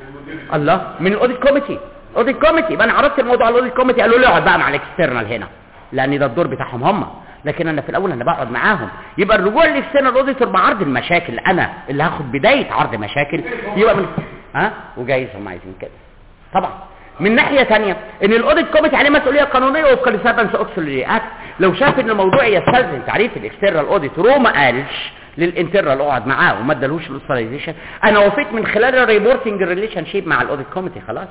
الله من الاوديت كوميتي اوديت كوميتي يبقى انا عرضت الموضوع على الاوديت كوميتي قالوا لي اقعد بقى مع الاكسترنال هنا لان ده الدور بتاعهم هم لكن انا في الاول انا بقعد معاهم يبقى الرجوع للاكسترنال اوديتور بعرض المشاكل انا اللي هاخد بدايه عرض مشاكل يبقى من ها وجايز هم عايزين كده طبعا من ناحيه ثانيه ان الاوديت كوميتي عليه مسؤوليه قانونيه وفقا لسيرفنس اوكسلري اكت لو شاف ان الموضوع يستلزم تعريف الاكسترنال اوديتور وما قالش للانترنال اقعد معاه وما ادالهوش الاوثرايزيشن انا وافقت من خلال الريبورتنج ريليشن شيب مع الاوديت كوميتي خلاص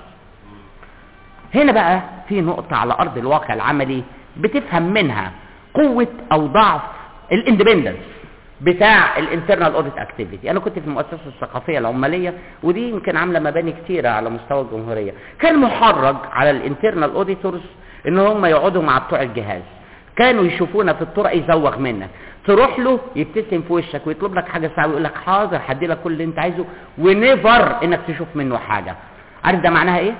هنا بقى في نقطة على أرض الواقع العملي بتفهم منها قوة أو ضعف الاندبندنس بتاع الانترنال اوديت اكتيفيتي انا كنت في المؤسسه الثقافيه العماليه ودي يمكن عامله مباني كتيره على مستوى الجمهوريه كان محرج على الانترنال اوديتورز ان هم يقعدوا مع بتوع الجهاز كانوا يشوفونا في الطرق يزوغ منك تروح له يبتسم في وشك ويطلب لك حاجه ساعه ويقول لك حاضر هدي لك كل اللي انت عايزه ونيفر انك تشوف منه حاجه عارف ده معناها ايه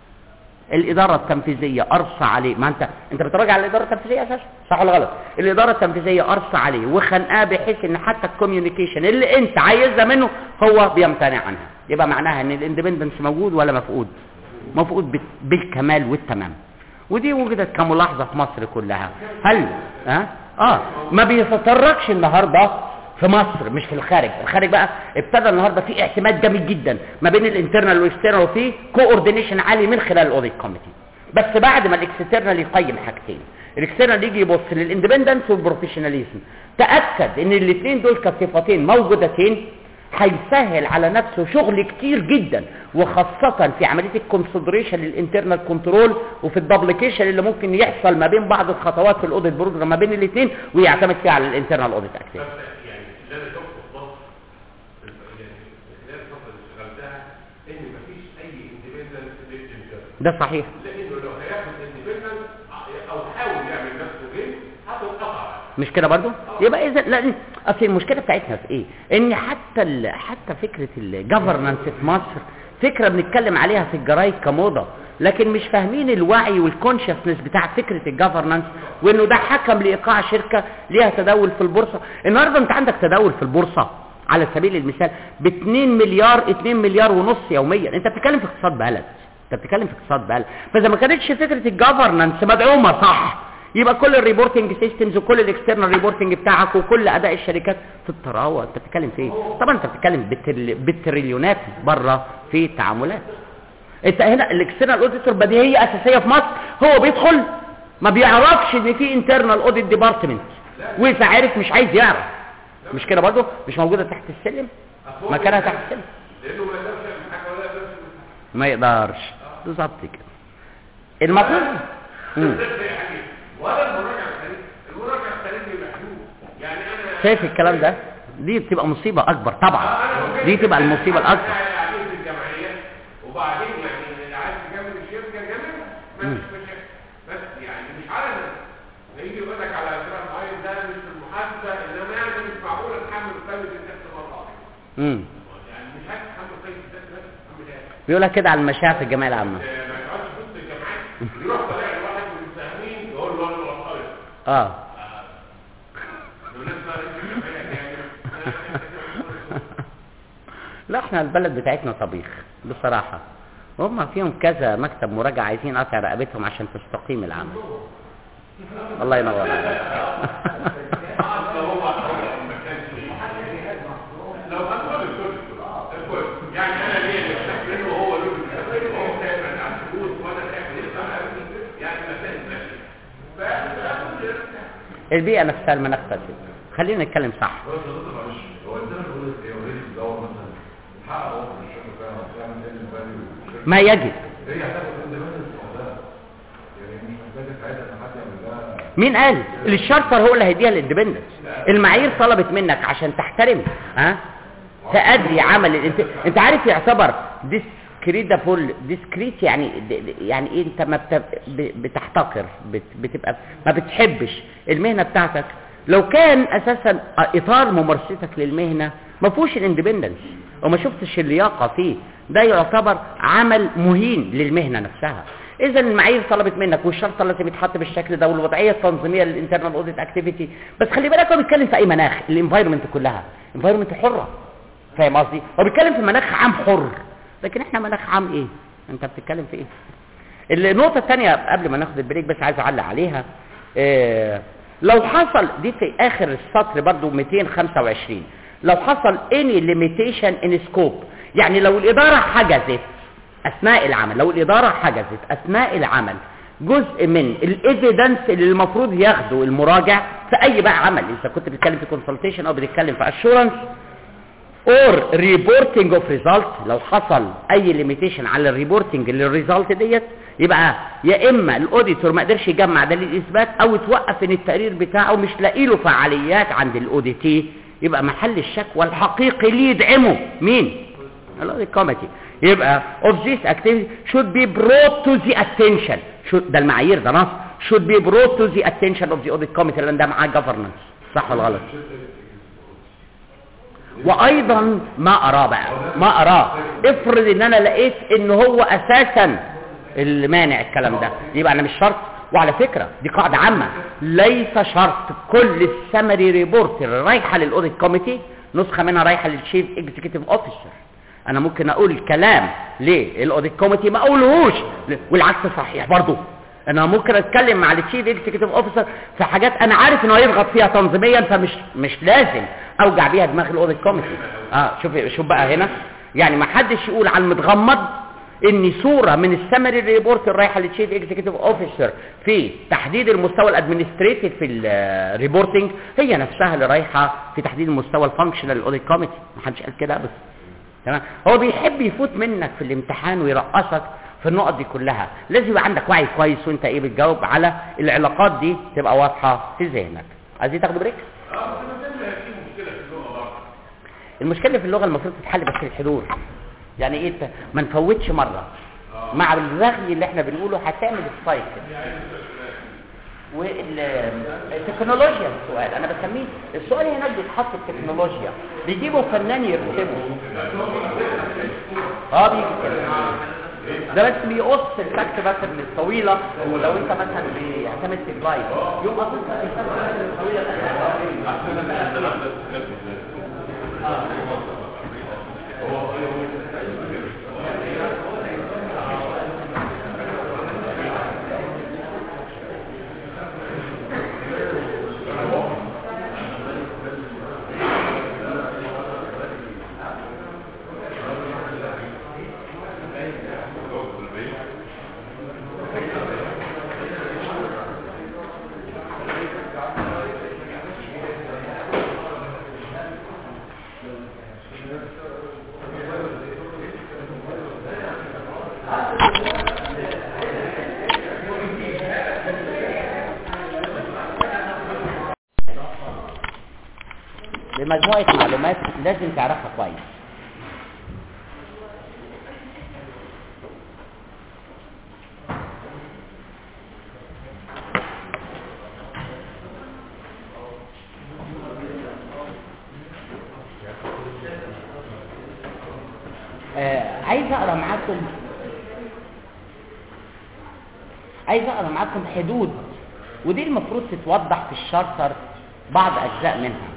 الإدارة التنفيذية أرصى عليه ما أنت أنت بتراجع على الإدارة التنفيذية أساسا صح ولا غلط الإدارة التنفيذية أرصى عليه وخنقاه بحيث إن حتى الكوميونيكيشن اللي أنت عايزها منه هو بيمتنع عنها يبقى معناها إن الاندبندنس موجود ولا مفقود مفقود بال- بالكمال والتمام ودي وجدت كملاحظة في مصر كلها هل ها اه ما بيتطرقش النهارده في مصر مش في الخارج الخارج بقى ابتدى النهارده في اعتماد جامد جدا ما بين الانترنال والاكسترنال وفي كوردينيشن عالي من خلال الاوديت كوميتي بس بعد ما الاكسترنال يقيم حاجتين الاكسترنال يجي يبص للاندبندنس والبروفيشناليزم تاكد ان الاثنين دول كصفتين موجودتين هيسهل على نفسه شغل كتير جدا وخاصة في عملية الكونسيدريشن للانترنال كنترول وفي الدبليكيشن اللي ممكن يحصل ما بين بعض الخطوات في الاوديت بروجرام ما بين الاثنين ويعتمد فيها على الانترنال اوديت اكتيفيتي بس يعني اللي انا شفته في مصر في الف- يعني خلال الفتره اللي اشتغلتها ان مفيش اي اندبندنس للانترنال ده صحيح لانه لو هياخد اندبندنس او حاول يعمل نفسه غير هتتقطع مش كده برضو يبقى اذا لا اصل المشكله بتاعتنا في ايه ان حتى ال... حتى فكره الجفرنانس في مصر فكره بنتكلم عليها في الجرايد كموضه لكن مش فاهمين الوعي والكونشسنس بتاع فكره الجفرنانس وانه ده حكم لايقاع شركه ليها تداول في البورصه النهارده انت عندك تداول في البورصه على سبيل المثال ب 2 مليار 2 مليار ونص يوميا انت بتتكلم في اقتصاد بلد انت بتتكلم في اقتصاد بلد فاذا ما كانتش فكره الجفرنانس مدعومه صح يبقى كل الريبورتنج سيستمز وكل الاكسترنال ريبورتنج بتاعك وكل اداء الشركات في الطراوه انت بتتكلم في ايه طبعا انت بتتكلم بالتريل- بالتريليونات بره في التعاملات انت هنا الاكسترنال اوديتور بديهيه اساسيه في مصر هو بيدخل ما بيعرفش ان في انترنال اوديت ديبارتمنت واذا عارف مش عايز يعرف مش كده برضه مش موجوده تحت السلم مكانها تحت السلم لانه ما يقدرش يعمل حاجه ولا يقدرش يعمل ما يقدرش بالظبط كده المفروض مم. يعني ولا المراجعه الخارجيه المراجعه الخارجيه بيبقى حدود يعني انا شايف الكلام ده دي بتبقى مصيبة أكبر طبعا دي تبقى المصيبة الأكبر قاعدين في الجمعيه وبعدين يعني اللي عايز تكمل الشركه جميل مفيش مشاكل بس يعني مش على يجي يقول لك على اجراء معين ده مش في المحاسبه انما يعني مش معقول اتحمل قيمه النفس مره واحده امم يعني مش هتتحمل قيمه النفس بس تحملها بيقول لك كده على المشاعر في الجمعيه العامه ما يقعدش في وسط الجامعات يروح طالع لواحد من المساهمين يقول له انا وصايا اه الناس بقى انت الجمعيه يعني لا احنا البلد بتاعتنا طبيخ بصراحة هم فيهم كذا مكتب مراجعة عايزين قطع رقبتهم عشان تستقيم العمل الله ينور عليك لو هو ما كانش لو هنقول الكل يعني انا ليه اللي منه هو له هو تعمل على الفلوس وانا تعمل ايه يعني مسائل ماشيه البيئة نفسها المناخ فاسد خلينا نتكلم صح هو صديقي معلش هو انت بتقول ايه اوريدي بتدور مثلا تحقق وقت الشغل فعلا وتعمل ايه الفاليو ما يجب هي هتاخد اندبندنس وقتها يعني مش محتاجه ساعتها ان حد يعمل لها مين قال الشارتر هو اللي هيديها الاندبندنس المعايير طلبت منك عشان تحترم ها تأدي عمل انت انت عارف يعتبر ديسكريدابل ديسكريت يعني يعني ايه انت ما بت- ب- بتحتقر بت- بتبقى ما بتحبش المهنه بتاعتك لو كان اساسا اطار ممارستك للمهنه ما فيهوش الاندبندنس وما شفتش اللياقه فيه ده يعتبر عمل مهين للمهنه نفسها اذا المعايير طلبت منك والشرط لازم يتحط بالشكل ده والوضعيه التنظيميه للانترنال اوديت اكتيفيتي بس خلي بالك هو بيتكلم في اي مناخ الانفايرمنت كلها انفايرمنت حره فاهم قصدي هو بيتكلم في مناخ عام حر لكن احنا مناخ عام ايه انت بتتكلم في ايه النقطه الثانيه قبل ما ناخد البريك بس عايز اعلق عليها اه لو حصل دي في اخر السطر برضو 225 لو حصل any limitation in scope يعني لو الاداره حجزت اثناء العمل لو الاداره حجزت اثناء العمل جزء من الايفيدنس اللي المفروض ياخده المراجع في اي بقى عمل اذا كنت بتتكلم في كونسلتيشن او بتتكلم في اشورنس اور ريبورتنج اوف ريزلت لو حصل اي ليميتيشن على الريبورتنج للريزلت ديت يبقى يا اما الاوديتور ما قدرش يجمع دليل اثبات او توقف ان التقرير بتاعه مش لاقي له فعاليات عند الاوديتي يبقى محل الشكوى الحقيقي ليه يدعمه مين الاوديت كوميتي يبقى of this activity should be brought to the attention should ده المعايير ده نص should be brought to the attention of the audit committee لان ده معاه governance صح ولا غلط وايضا ما اراه بقى ما اراه افرض ان انا لقيت ان هو اساسا اللي مانع الكلام ده يبقى انا مش شرط وعلى فكرة دي قاعدة عامة ليس شرط كل السمري ريبورت اللي رايحة للاوديت كوميتي نسخة منها رايحة للشيف اكزيكتيف اوفيسر انا ممكن اقول الكلام للاوديت كوميتي ما اقولهوش والعكس صحيح برضه انا ممكن اتكلم مع التشيف اكزيكتيف اوفيسر في حاجات انا عارف انه هيضغط فيها تنظيميا فمش مش لازم اوجع بيها دماغ الاوديت كوميتي اه شوف شوف بقى هنا يعني ما حدش يقول على المتغمض ان صوره من السمري ريبورت الرايحه للتشيف اكزيكتيف اوفيسر في تحديد المستوى الادمنستريتيف في الريبورتنج هي نفسها اللي رايحه في تحديد المستوى الفانكشنال الاوديت كوميتي ما حدش قال كده ابدا تمام هو بيحب يفوت منك في الامتحان ويرقصك في النقط دي كلها لازم يبقى عندك وعي كويس وانت ايه بتجاوب على العلاقات دي تبقى واضحه في ذهنك عايزين تاخدوا بريك اه بس انا سامع في مشكله في اللغه برضه المشكله في اللغه المفروض تتحل بس في الحضور يعني ايه انت ما نفوتش مره مع الرغي اللي احنا بنقوله هتعمل السايكل والتكنولوجيا السؤال انا بسميه السؤال هناك بيتحط التكنولوجيا بيجيبوا فنان يرسمه اه بيجي كده ده بس بيقص الفاكت باترن الطويله ولو انت مثلا بيعتمد في سلايد يقوم قصص الفاكت باترن الطويله بمجموعة معلومات لازم تعرفها كويس عايز اقرا معاكم عايز اقرا معاكم حدود ودي المفروض تتوضح في الشارتر بعض اجزاء منها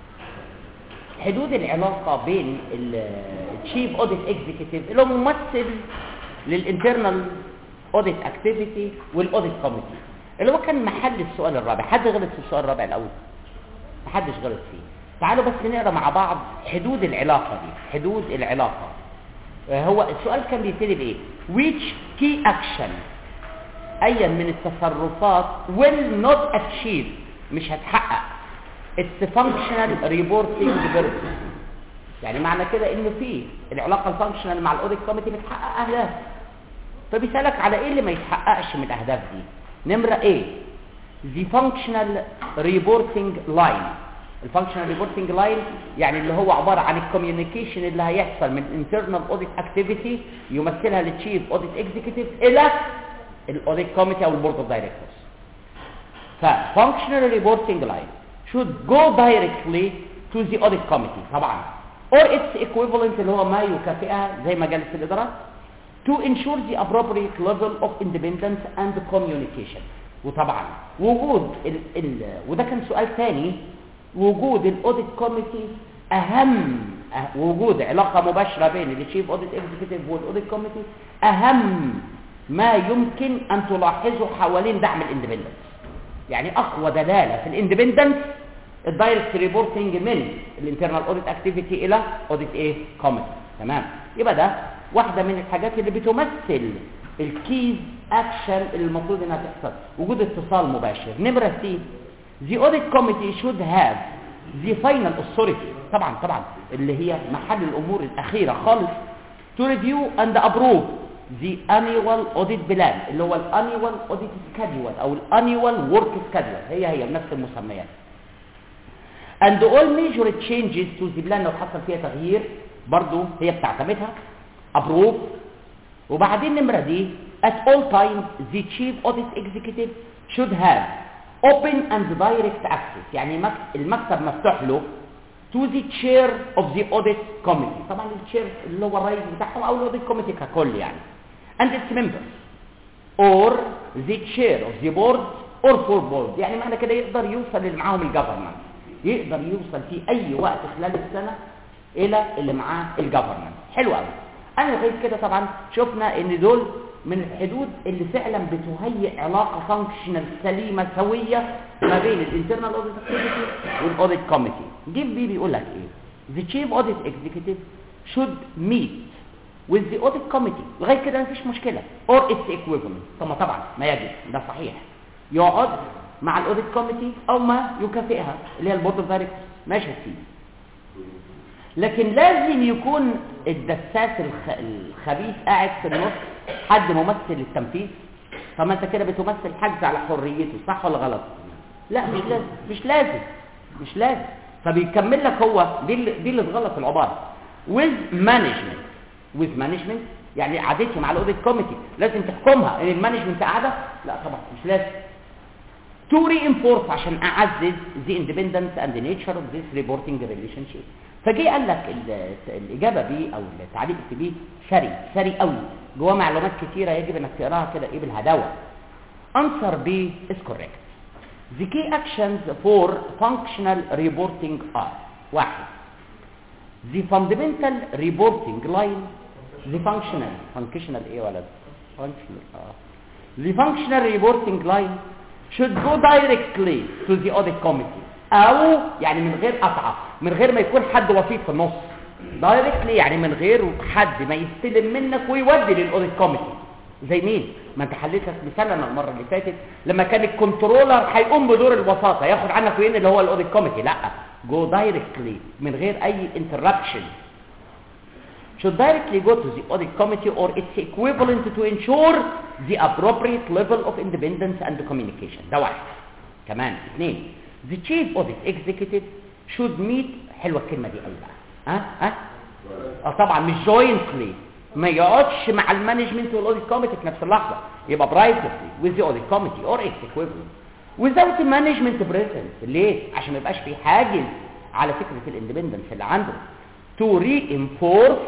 حدود العلاقه بين التشيف اوديت اكزيكتيف اللي هو ممثل للانترنال اوديت اكتيفيتي والاوديت كوميتي اللي هو كان محل السؤال الرابع حد غلط في السؤال الرابع الاول محدش غلط فيه تعالوا بس نقرا مع بعض حدود العلاقه دي حدود العلاقه آه، هو السؤال كان بيبتدي بايه which key action ايا من التصرفات will not achieve مش هتحقق its functional reporting purpose يعني معنى كده انه في العلاقه الفانكشنال مع الاوديت كوميتي بتحقق اهداف فبيسالك على ايه اللي ما يتحققش من الاهداف دي نمره ايه the functional reporting line الفانكشنال ريبورتنج لاين يعني اللي هو عباره عن الكوميونيكيشن اللي هيحصل من internal audit activity يمثلها للتشيف اوديت اكزيكتيف الى الاوديت كوميتي او البورد اوف دايركتورز فfunctional reporting line should go directly to the audit committee طبعا or its equivalent اللي هو ما يكافئها زي مجالس الادارات to ensure the appropriate level of independence and communication وطبعا وجود ال ال وده كان سؤال ثاني وجود الاوديت كوميتي اهم أه- وجود علاقه مباشره بين التشيف اوديت اكزيكتيف والاوديت كوميتي اهم ما يمكن ان تلاحظه حوالين دعم الاندبندنس يعني اقوى دلاله في الاندبندنس الدايركت ريبورتنج من الانترنال اوديت اكتيفيتي الى اوديت ايه كوميتي تمام يبقى ده واحده من الحاجات اللي بتمثل الكيز اكشن اللي المفروض انها تحصل وجود اتصال مباشر نمره سي the audit committee should have the final authority طبعا طبعا اللي هي محل الامور الاخيره خالص to review and approve the annual audit plan اللي هو الانيوال audit schedule او الانيوال work schedule هي هي بنفس المسميات and all major changes to the plan لو حصل فيها تغيير برضو هي بتعتمدها approve وبعدين نمرة دي at all times the chief audit executive should have open and direct access يعني مك- المكتب مفتوح له to the chair of the audit committee طبعا الشير اللي هو الرئيس بتاعهم او الاوديت كوميتي ككل يعني and its members or the chair of the board or full board يعني معنى كده يقدر يوصل اللي معاهم الجفرمنت يقدر يوصل في اي وقت خلال السنه الى اللي معاه الجفرمنت حلو قوي انا لغايه كده طبعا شفنا ان دول من الحدود اللي فعلا بتهيئ علاقه فانكشنال سليمه سويه ما بين الانترنال اوديت اكتيفيتي والاوديت كوميتي جيب بي بيقول لك ايه the chief audit executive should meet with the audit committee لغايه كده مفيش مشكله or its equivalent طب ما طبعا ما يجب ده صحيح يقعد مع الاوديت كوميتي او ما يكافئها اللي هي البورد اوف دايركتورز ماشي فيه لكن لازم يكون الدساس الخ... الخبيث قاعد في النص حد ممثل للتنفيذ طب ما انت كده بتمثل حجز على حريته صح ولا غلط لا مش لازم مش لازم مش لازم فبيكمل لك هو دي اللي دي اللي اتغلط العباره with management with management يعني قعدتي مع الاوديت كوميتي لازم تحكمها ان المانجمنت قاعده لا طبعا مش لازم to reinforce عشان اعزز the independence and the nature of this reporting relationship فجي قال لك ال- الاجابه بيه او التعليق في بيه ثري ثري قوي جواه معلومات كتيره يجب انك تقراها كده ايه بالهداوه answer B is correct the key actions for functional reporting are واحد the fundamental reporting line the functional functional ايه ولا functional اه the functional reporting line should go directly to the audit committee او يعني من غير قطعه من غير ما يكون حد وسيط في النص directly يعني من غير حد ما يستلم منك ويودي للاوديت كوميتي زي مين ما انت حليت مثالنا المره اللي فاتت لما كان الكنترولر هيقوم بدور الوساطه ياخد عنك وين اللي هو الاوديت كوميتي لا جو دايركتلي من غير اي انتربشن should directly go to the audit committee or its equivalent to ensure the appropriate level of independence and communication ده واحد كمان اثنين the chief audit executive should meet حلوه الكلمه دي قوي بقى ها ها اه طبعا مش jointly ما يقعدش مع المانجمنت والاوديت كوميتي في نفس اللحظه يبقى privately with the audit committee or its equivalent without management presence ليه عشان ما يبقاش في حاجز على فكره الاندبندنس اللي عنده to reinforce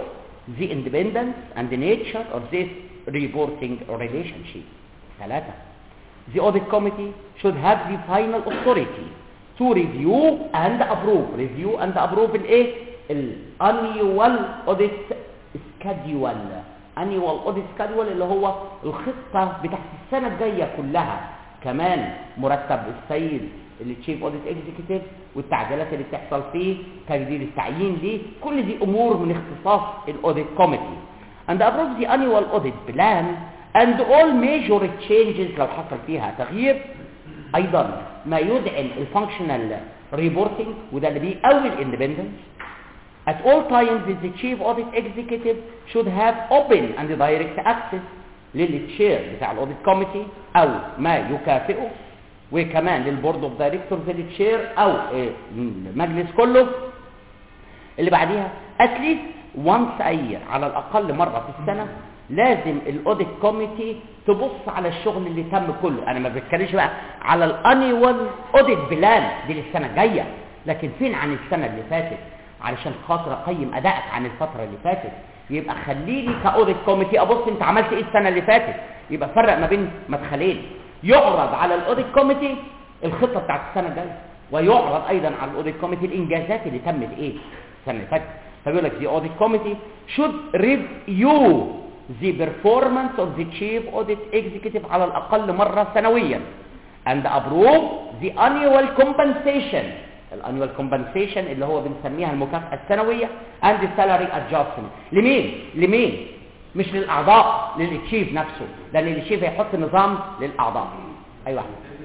the independence and the nature of this reporting relationship ثلاثة the audit committee should have the final authority to review and approve review and approve الايه الانيوال audit schedule annual audit schedule اللي هو الخطة بتاعت السنة الجاية كلها كمان مرتب السيد اللي تشيف اوديت اكزيكتيف والتعديلات اللي بتحصل فيه تجديد التعيين ليه كل دي امور من اختصاص الاوديت كوميتي and approve the annual audit plan and all major changes لو حصل فيها تغيير ايضا ما يدعم الفانكشنال ريبورتنج وده اللي بيقوي الاندبندنس At all times the chief audit executive should have open and direct access للتشير بتاع الاوديت كوميتي او ما يكافئه وكمان للبورد اوف دايركتورز للتشير او المجلس كله اللي بعديها اتليست وانس اير على الاقل مره في السنه لازم الاوديت كوميتي تبص على الشغل اللي تم كله انا ما بتكلمش بقى على الانيوال اوديت بلان دي للسنه الجايه لكن فين عن السنه اللي فاتت علشان خاطر اقيم ادائك عن الفتره اللي فاتت يبقى خليني كاوديت كوميتي ابص انت عملت ايه السنه اللي فاتت يبقى فرق ما بين مدخلين يعرض على الاوديت كوميتي الخطه بتاعت السنه الجايه ويعرض ايضا على الاوديت كوميتي الانجازات اللي تمت ايه السنه اللي فاتت فبيقول لك the audit committee should review the performance of the chief audit executive على الاقل مره سنويا and approve the annual compensation الانيوال compensation اللي هو بنسميها المكافاه السنويه and the salary adjustment لمين لمين مش للاعضاء للتشيف نفسه لان التشيف هيحط نظام للاعضاء ايوه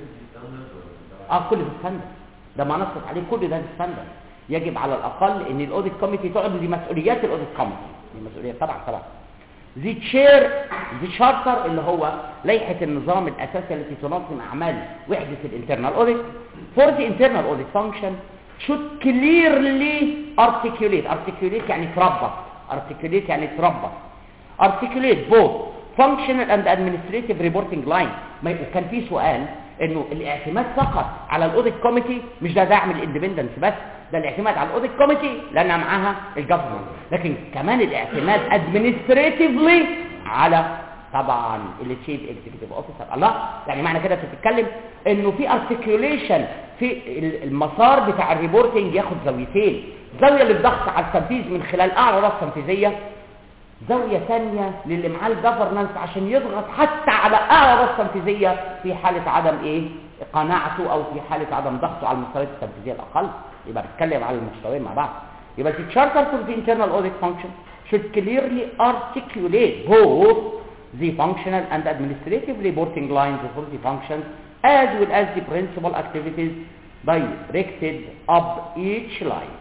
اه كل ده ستاندرد ده ما نصت عليه كل ده ستاندرد يجب على الاقل ان الاوديت كوميتي تقعد دي مسؤوليات الاوديت كوميتي دي مسؤوليه طبعا طبعا ذي تشير ذي شارتر اللي هو لائحه النظام الاساسي التي تنظم اعمال وحده الانترنال اوديت فور ذا انترنال اوديت فانكشن should clearly articulate articulate يعني تربط articulate يعني تربط articulate both functional and administrative reporting line ما كان في سؤال انه الاعتماد فقط على الاوديت كوميتي مش ده دعم الاندبندنس بس ده الاعتماد على الاوديت كوميتي لان معاها الجفرمنت لكن كمان الاعتماد ادمنستريتيفلي على طبعا التشيف اكزيكتيف اوفيسر الله يعني معنى كده بتتكلم انه في ارتكيوليشن في المسار بتاع الريبورتنج ياخد زاويتين زاويه للضغط على التنفيذ من خلال اعلى راس تنفيذيه زاويه ثانيه للي معاه الجفرنانس عشان يضغط حتى على اعلى راس تنفيذيه في حاله عدم ايه قناعته او في حاله عدم ضغطه على المستويات التنفيذيه الاقل يبقى بتكلم على المستويين مع بعض يبقى the charter for the internal audit function should clearly articulate both the functional and administrative reporting lines for the functions as well as the principal activities directed up each line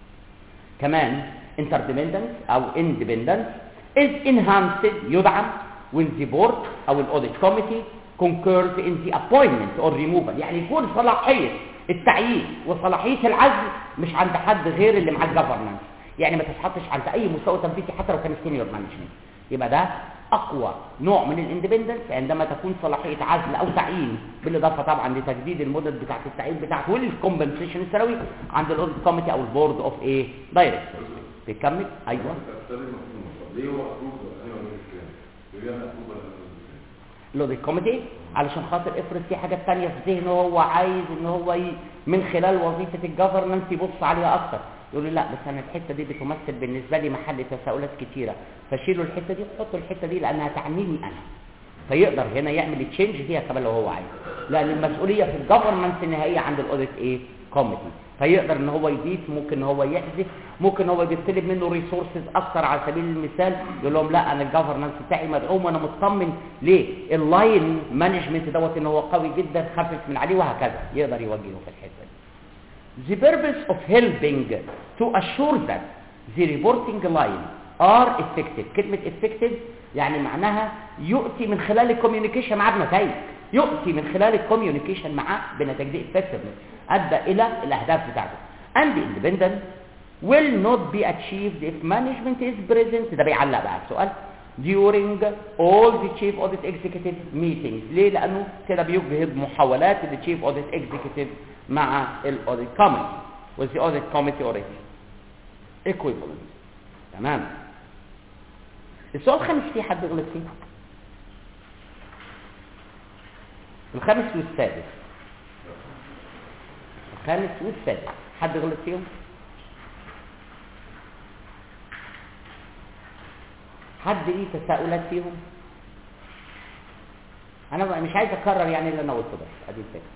كمان interdependence او independence is enhanced يدعم when the board او الاوديت committee concurs in the appointment or removal يعني يكون صلاحية التعيين وصلاحية العزل مش عند حد غير اللي معاه الجفرنس يعني ما تتحطش عند اي مستوى تنفيذي حتى لو كان سينيور مانجمنت يبقى ده اقوى نوع من الاندبندنس عندما تكون صلاحيه عزل او تعيين بالاضافه طبعا لتجديد المدد بتاعه التعيين بتاعته والكومبنسيشن السنوي عند الاوديت كوميتي او البورد اوف ايه دايركتور بيكمل ايوه ليه هو ابروف انا ما كده ليه انا ابروف الاوديت كوميتي علشان خاطر افرض في حاجات تانية في ذهنه هو عايز ان هو ي... من خلال وظيفه الجفرنس يبص عليها اكتر يقول لي لا بس انا الحته دي بتمثل بالنسبه لي محل تساؤلات كتيره فشيلوا الحته دي وحطوا الحته دي لانها تعنيني انا فيقدر هنا يعمل التشينج فيها كمان لو هو عايز لان المسؤوليه في الجفرنس النهائيه عند الاوديت ايه كوميتي فيقدر ان هو يضيف ممكن ان هو يحذف ممكن هو بيطلب منه ريسورسز اكتر على سبيل المثال يقول لهم لا انا الجفرنس بتاعي مدعوم وانا مطمن ليه اللاين مانجمنت دوت ان هو قوي جدا خفف من عليه وهكذا يقدر يوجهه في الحته دي The purpose of helping to assure that the reporting line are effective كلمة effective يعني معناها يؤتي من خلال الكوميونيكيشن معاه بنتائج يؤتي من خلال الكوميونيكيشن معاه بنتائج دي effectiveness أدى إلى الأهداف بتاعته and independence will not be achieved if management is present ده بيعلق بقى السؤال during all the chief audit executive meetings ليه لأنه كده بيجهض محاولات ال chief audit executive مع ال audit committee with the audit committee already equivalent تمام السؤال الخامس فيه حد غلط فيه الخامس والسادس الخامس والسادس حد غلط فيهم حد ليه تساؤلات فيهم انا بقى مش عايز اكرر يعني اللي انا قلته بس ادي الفكره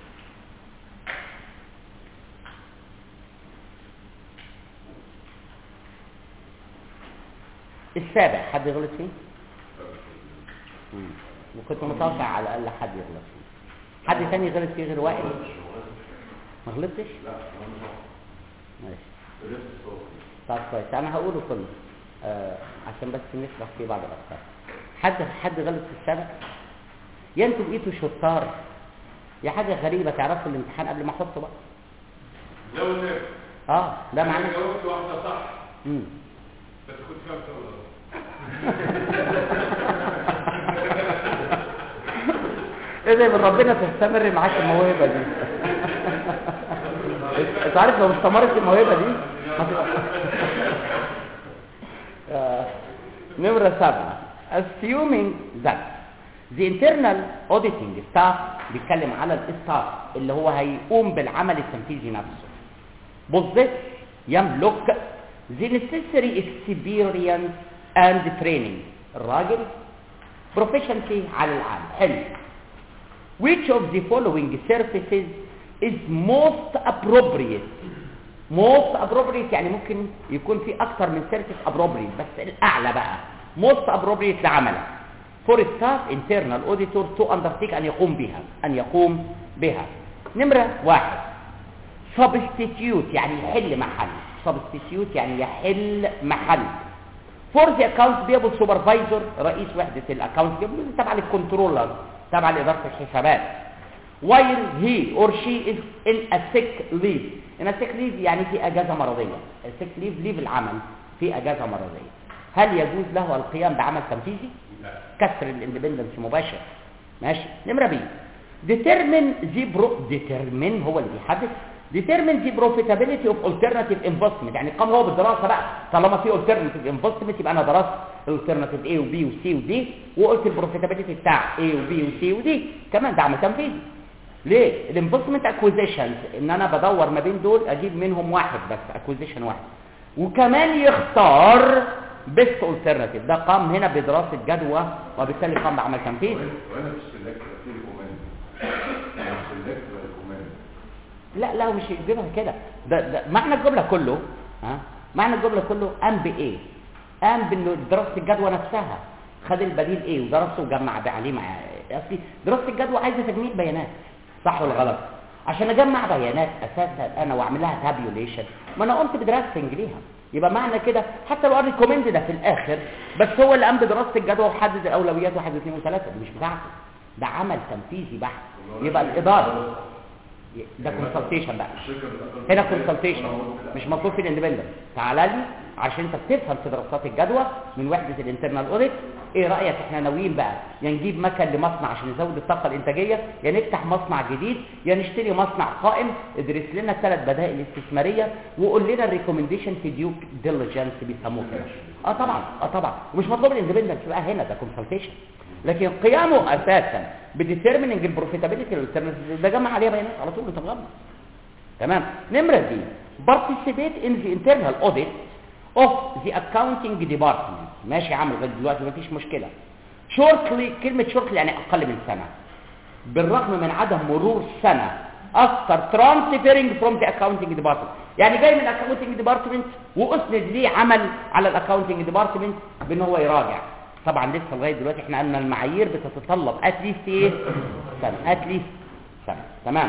السابع حد غلط فيه مم. وكنت متوقع على الاقل حد يغلط فيه حد تاني غلط فيه غير وائل ما غلطتش لا انا مش عارف. ماشي درست الصوت. طب كويس انا هقوله كله آه عشان بس نشرح فيه بعض الافكار حد حد غلط في السابق يا انتوا بقيتوا شطار يا حاجه غريبه تعرفوا الامتحان قبل ما احطه بقى لو الناس اه ده انا معناه جاوبت واحده صح امم بس كنت خمسه ولا غلط. اذا من ربنا تستمر معاك الموهبه دي انت عارف لو استمرت الموهبه دي هتبقى- آه، نمرة سبعة assuming that the internal auditing staff بيتكلم على الستاف اللي هو هيقوم بالعمل التنفيذي نفسه possess يملك the necessary experience and training الراجل proficiency على العام حلو which of the following services is most appropriate most appropriate يعني ممكن يكون في اكتر من service appropriate بس الاعلى بقى most appropriate لعملك for staff internal auditor to undertake ان يقوم بها ان يقوم بها نمرة واحد substitute يعني يحل محل substitute يعني يحل محل for the account payable supervisor رئيس وحدة الاكونت payable تبع للكنترولر تبع لإدارة الحسابات while he or she is in a sick leave in a sick leave يعني في اجازة مرضية sick leave leave العمل في اجازة مرضية هل يجوز له القيام بعمل تنفيذي لا كسر الاندبندنس مباشر ماشي نمرة بي determine the pro determine هو اللي بيحدد determine the profitability of alternative investment يعني قام هو بالدراسة بقى طالما في alternative investment يبقى انا درست alternative A و B و C و D وقلت البروفيتابيلتي بتاع A و B و C و D كمان ده عمل تنفيذي ليه الانفستمنت اكوزيشنز ان انا بدور ما بين دول اجيب منهم واحد بس اكوزيشن واحد وكمان يختار بيست alternative ده قام هنا بدراسة جدوى وبالتالي قام بعمل تنفيذي وانا في السلكت في الكوماند انا في السلكت الكوماند لا لا هو مش يجيبها كده ده, ده معنى الجمله كله ها معنى الجمله كله قام بايه قام بانه دراسه الجدوى نفسها خد البديل ايه ودرسه وجمع بيه عليه مع اصلي دراسه الجدوى عايزه تجميع بيانات صح ولا غلط عشان اجمع بيانات اساسا انا واعمل لها تابيوليشن ما انا قمت بدراستنج ليها يبقى معنى كده حتى لو الريكومند ده في الاخر بس هو اللي قام بدراسه الجدوى وحدد الاولويات واحد واثنين وثلاثه دي مش بتاعته ده عمل تنفيذي بحت يبقى الاداره ده كونسلتيشن بقى الشركه بتاعت هنا كونسلتيشن مش مطلوب في الاندبندنت تعال لي عشان انت بتفهم في دراسات الجدوى من وحده الانترنال اوديت ايه رايك احنا ناويين بقى يا نجيب مكن لمصنع عشان نزود الطاقه الانتاجيه يا نفتح مصنع جديد يا نشتري مصنع قائم ادرس لنا الثلاث بدائل استثماريه وقول لنا الريكومنديشن في ديوك ديليجنس بيسموه كده اه طبعا اه طبعا ومش مطلوب الاندبندنت بقى هنا ده كونسلتيشن لكن قيامه اساسا بديترميننج البروفيتابيلتي ده جمع عليها بيانات على طول انت مغمض تمام نمرة دي participate in the internal audit of the accounting department ماشي يا عم لغايه دلوقتي مفيش مشكلة shortly كلمة shortly يعني أقل من سنة بالرغم من عدم مرور سنة after transferring from the accounting department يعني جاي من accounting department وأسند ليه عمل على الاكاونتنج ديبارتمنت بان هو يراجع طبعا لسه لغايه دلوقتي احنا قلنا المعايير بتتطلب اتليست ايه سنه اتليست سنه تمام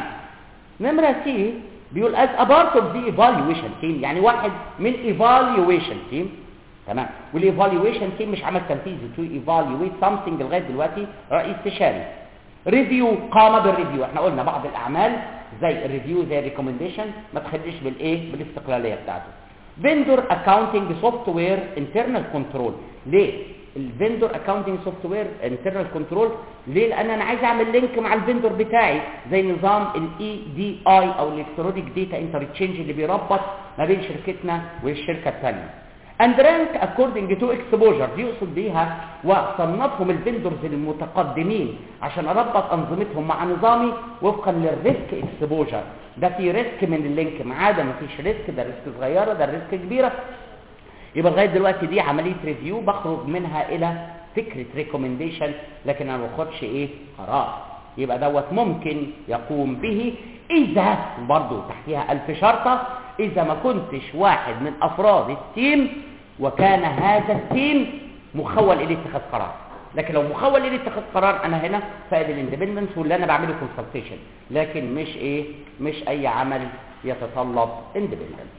نمرة سي بيقول as a part of the evaluation team يعني واحد من evaluation team تمام والايفالويشن team مش عمل تنفيذي to evaluate something لغايه دلوقتي رئيس استشاري ريفيو قام بالريفيو احنا قلنا بعض الاعمال زي الريفيو زي الريكومنديشن ما تخليش بالايه بالاستقلاليه بتاعته فيندور اكاونتنج سوفت وير انترنال كنترول ليه الفيندور اكاونتنج سوفت وير انترنال كنترول ليه لان انا عايز اعمل لينك مع الفيندور بتاعي زي نظام الاي دي اي او الالكترونيك داتا انترتشينج اللي بيربط ما بين شركتنا والشركه الثانيه and rank according to exposure دي يقصد بيها وصنفهم الفندرز المتقدمين عشان اربط انظمتهم مع نظامي وفقا للريسك اكسبوجر ده في ريسك من اللينك ما عدا ما فيش ريسك ده ريسك صغيره ده ريسك كبيره يبقى لغايه دلوقتي دي عمليه ريفيو بخرج منها الى فكره ريكومنديشن لكن انا ما باخدش ايه قرار يبقى دوت ممكن يقوم به اذا برضو تحتها الف شرطه اذا ما كنتش واحد من افراد التيم وكان هذا التيم مخول الى اتخاذ قرار لكن لو مخول الى اتخاذ قرار انا هنا فائد الاندبندنس واللي انا بعمله كونسلتيشن لكن مش ايه مش اي عمل يتطلب اندبندنس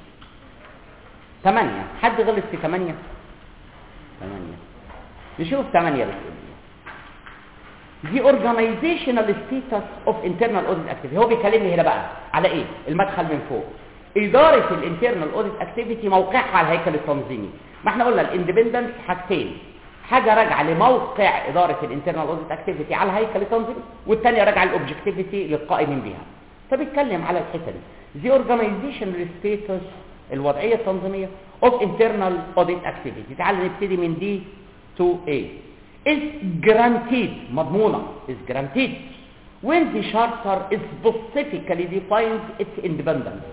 ثمانية حد غلط في ثمانية ثمانية نشوف ثمانية بتقول The organizational status of internal audit activity هو بيكلمني هنا بقى على ايه المدخل من فوق إدارة الانترنال اوديت اكتيفيتي موقعها على الهيكل التنظيمي ما احنا قلنا الاندبندنس حاجتين حاجة راجعة لموقع إدارة الانترنال اوديت اكتيفيتي على الهيكل التنظيمي والثانية راجعة للاوبجكتيفيتي للقائمين بها فبيتكلم على الحتة دي The organizational status الوضعية التنظيمية of internal audit activity تعال نبتدي من دي to A is granted مضمونة is granted when the charter is specifically defines its independence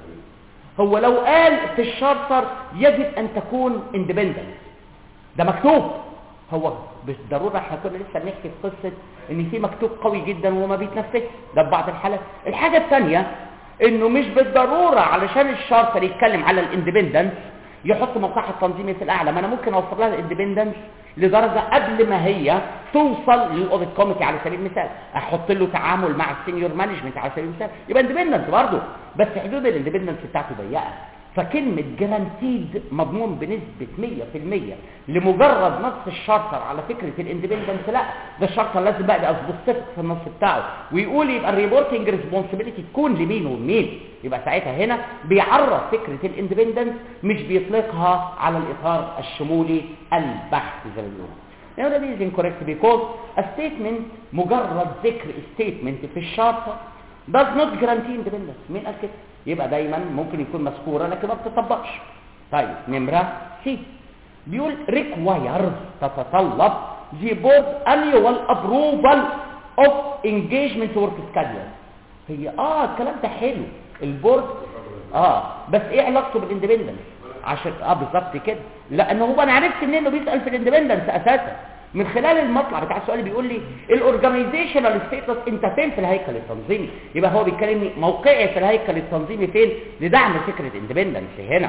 هو لو قال في الشارتر يجب ان تكون independent ده مكتوب هو بالضرورة احنا كنا لسه بنحكي في قصة ان في مكتوب قوي جدا وما بيتنفذش ده في بعض الحالات الحاجة الثانية انه مش بالضرورة علشان الشارتر يتكلم على الاندبندنس يحط موقعها التنظيمي في الاعلى ما انا ممكن اوفر لها الاندبندنس لدرجة قبل ما هي توصل للاوديت كوميتي على سبيل المثال احط له تعامل مع السينيور مانجمنت على سبيل المثال يبقى اندبندنس برضه بس حدود الاندبندنس بتاعته ضيقه فكلمة جرانتيد مضمون بنسبة 100% لمجرد نص الشارتر على فكرة الاندبندنس لا ده الشارتر لازم بقى يبقى سبيسيفيك في النص بتاعه ويقول يبقى الريبورتنج ريسبونسبيلتي تكون لمين ومين يبقى ساعتها هنا بيعرف فكرة الاندبندنس مش بيطلقها على الإطار الشمولي البحث زي ما بيقولوا Now that is incorrect because a statement مجرد ذكر statement في الشارتر does not guarantee independence مين قال كده يبقى دايما ممكن يكون مذكوره لكن ما بتطبقش طيب نمره سي بيقول requires تتطلب the board annual approval of engagement work schedule هي اه الكلام ده حلو البورد اه بس ايه علاقته بالاندبندنس عشان اه بالظبط كده لان هو انا عرفت منين انه بيسال في الاندبندنس اساسا من خلال المطلع بتاع السؤال بيقول لي الاورجانيزيشنال ستيتس انت فين في الهيكل التنظيمي يبقى هو بيكلمني موقعي في الهيكل التنظيمي فين لدعم فكره اندبندنس هنا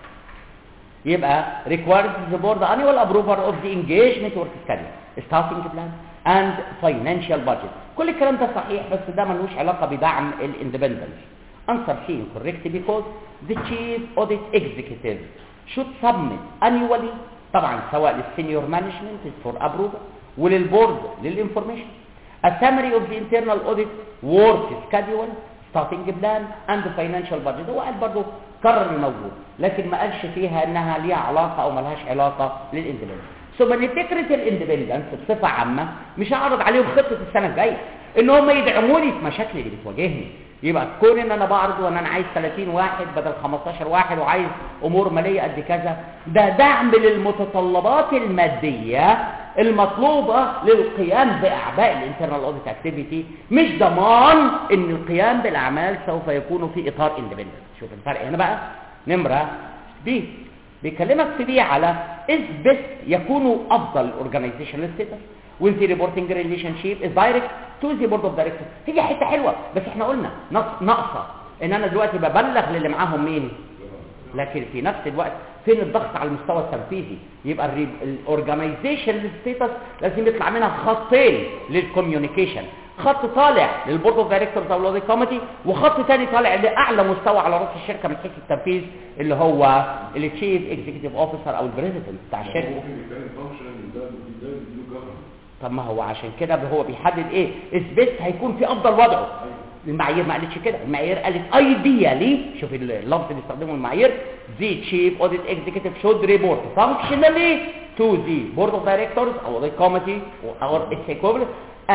يبقى requires the board annual approval of the engagement work schedule staffing plan and financial budget كل الكلام ده صحيح بس ده ملوش علاقه بدعم الاندبندنس answer C incorrect because the chief audit executive should submit annually طبعا سواء للسينيور مانجمنت فور ابروفال وللبورد للانفورميشن a summary of the internal audit work schedule starting plan and financial budget هو قال برضه كرر الموجود لكن ما قالش فيها انها ليها علاقه او ما لهاش علاقه للاندبندنس ثم ان فكره الاندبندنس بصفه عامه مش هعرض عليهم خطه السنه الجايه ان هم يدعموني في مشاكل اللي بتواجهني يبقى كون ان انا بعرض وان انا عايز 30 واحد بدل 15 واحد وعايز امور ماليه قد كذا ده دعم للمتطلبات الماديه المطلوبه للقيام باعباء الانترنال اوديت اكتيفيتي مش ضمان ان القيام بالاعمال سوف يكون في اطار اندبندنت شوف الفرق هنا بقى نمره بي بيكلمك في بي على از بيست يكون افضل اورجانيزيشنال ستيتس when the reporting relationship is direct to the board of directors هي حته حلوه بس احنا قلنا نقص ناقصه ان انا دلوقتي ببلغ للي معاهم مين لكن في نفس الوقت فين الضغط على المستوى التنفيذي يبقى الاورجانيزيشن ستيتس لازم يطلع منها خطين للكوميونيكيشن خط طالع للبورد اوف دايركتورز او الاوديت كوميتي وخط ثاني طالع لاعلى مستوى على راس الشركه من حيث التنفيذ اللي هو التشيف اكزيكتيف اوفيسر او البريزيدنت بتاع الشركه ممكن يتكلم فانكشن ده ده بيديله جفن طب ما هو عشان كده هو بيحدد ايه اثبت هيكون في افضل وضعه المعايير ما قالتش كده المعايير قالت ايديالي شوف اللفظ اللي استخدمه المعايير the chief audit executive should report functionally to the board of directors or the committee or its equivalent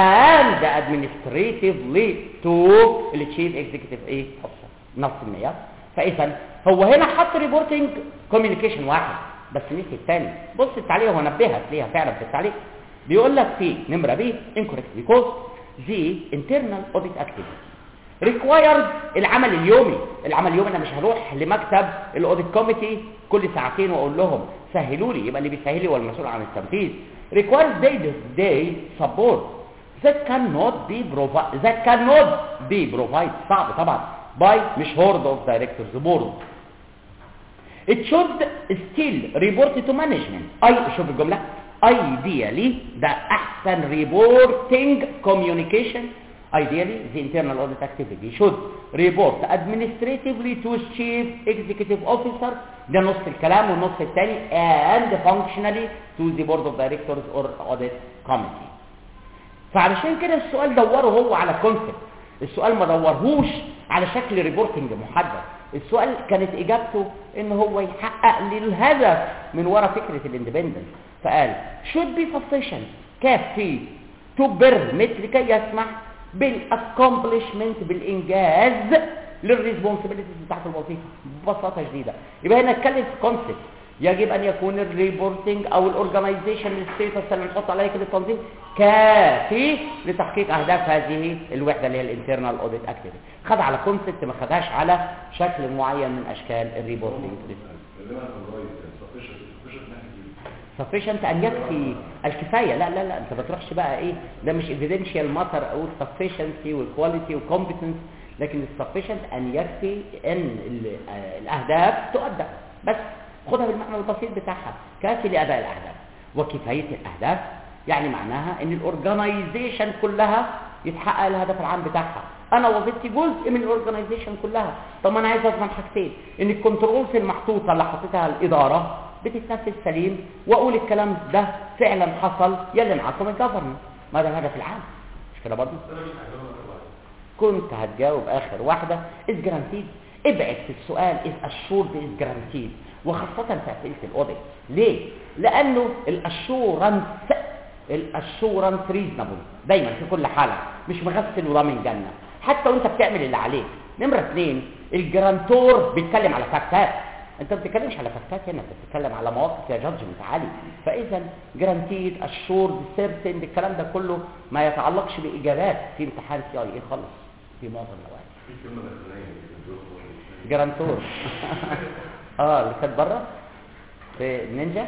and administratively to the chief executive ايه officer نص المعيار فاذا هو هنا حط ريبورتنج كوميونيكيشن واحد بس نسي الثاني بص التعليق هو نبهك ليها فعلا في التعليق بيقول لك في نمره ب incorrect because the internal audit activity required العمل اليومي العمل اليومي انا مش هروح لمكتب الاوديت كوميتي كل ساعتين واقول لهم سهلوا لي يبقى اللي بيسهل لي هو المسؤول عن التنفيذ requires day to day support that cannot be provided that cannot be provided صعب طبعا by مش board of directors board it should still report to management اي شوف الجمله ideally ده احسن reporting communication ideally the internal audit activity should report administratively to chief executive officer ده نص الكلام والنص الثاني and functionally to the board of directors or audit committee فعلشان كده السؤال دوره هو على كونسبت السؤال ما دورهوش على شكل ريبورتنج محدد السؤال كانت اجابته ان هو يحقق للهدف من وراء فكره الاندبندنس فقال should be sufficient كافي to permit لكي يسمح بالاكومبلشمنت بالانجاز للريسبونسبيلتيز بتاعت الوظيفه ببساطه شديده يبقى هنا اتكلم في كونسبت يجب ان يكون الريبورتنج او الاورجنايزيشن ستيتس اللي نحط عليها كده التنظيم كافي لتحقيق اهداف هذه الوحده اللي هي الانترنال اوديت اكتيفيتي خد على كونسبت ما خدهاش على شكل معين من اشكال الريبورتنج كلمة الرئيس sufficient sufficient ناحية sufficient ان يكفي الكفايه لا لا لا انت ما تروحش بقى ايه ده مش evidential matter او sufficiency والكواليتي والكومبتنس لكن sufficient ان يكفي ان ال- آه، الاهداف تؤدى بس خدها بالمعنى البسيط بتاعها كافي لاداء الاهداف وكفايه الاهداف يعني معناها ان الاورجنايزيشن كلها يتحقق الهدف العام بتاعها انا وظيفتي جزء من الاورجنايزيشن كلها طب ما انا عايز اضمن حاجتين ان الكنترولز المحطوطه اللي حطيتها الاداره بتتنفذ سليم واقول الكلام ده فعلا حصل يلي معاكم الجفرمنت ما ده الهدف العام مش كده برضه كنت هتجاوب اخر واحده از جرانتيد ابعد في السؤال از اشورد از جرانتيد وخاصه في اسئله الاوديت ليه لانه الاشورنس الاشورنس ريزنبل دايما في كل حاله مش مغسل وضامن جنه حتى وانت بتعمل اللي عليك نمره اثنين الجرانتور بيتكلم على فاكتات انت ما بتتكلمش على فاكتات هنا انت بتتكلم على مواقف يا جادجمنت عالي فاذا جرانتيد اشورد سيرتن الكلام ده كله ما يتعلقش باجابات في امتحان سي اي اي خالص في معظم الاوقات في كلمة لاتينية كده جوه. جرانتور اه اللي كانت بره في نينجا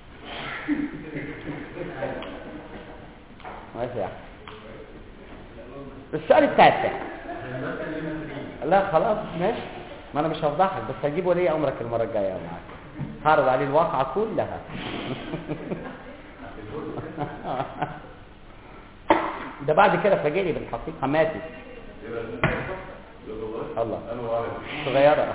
ماشي يا أحمد. السؤال التاسع لا خلاص ماشي ما انا مش هفضحك بس هجيب ولي امرك المره الجايه معاك هعرض عليه الواقعه كلها ده بعد كده فاجئني بالحقيقه ماتت ايه ده؟ يا والله. الله انا وعلي. صغيره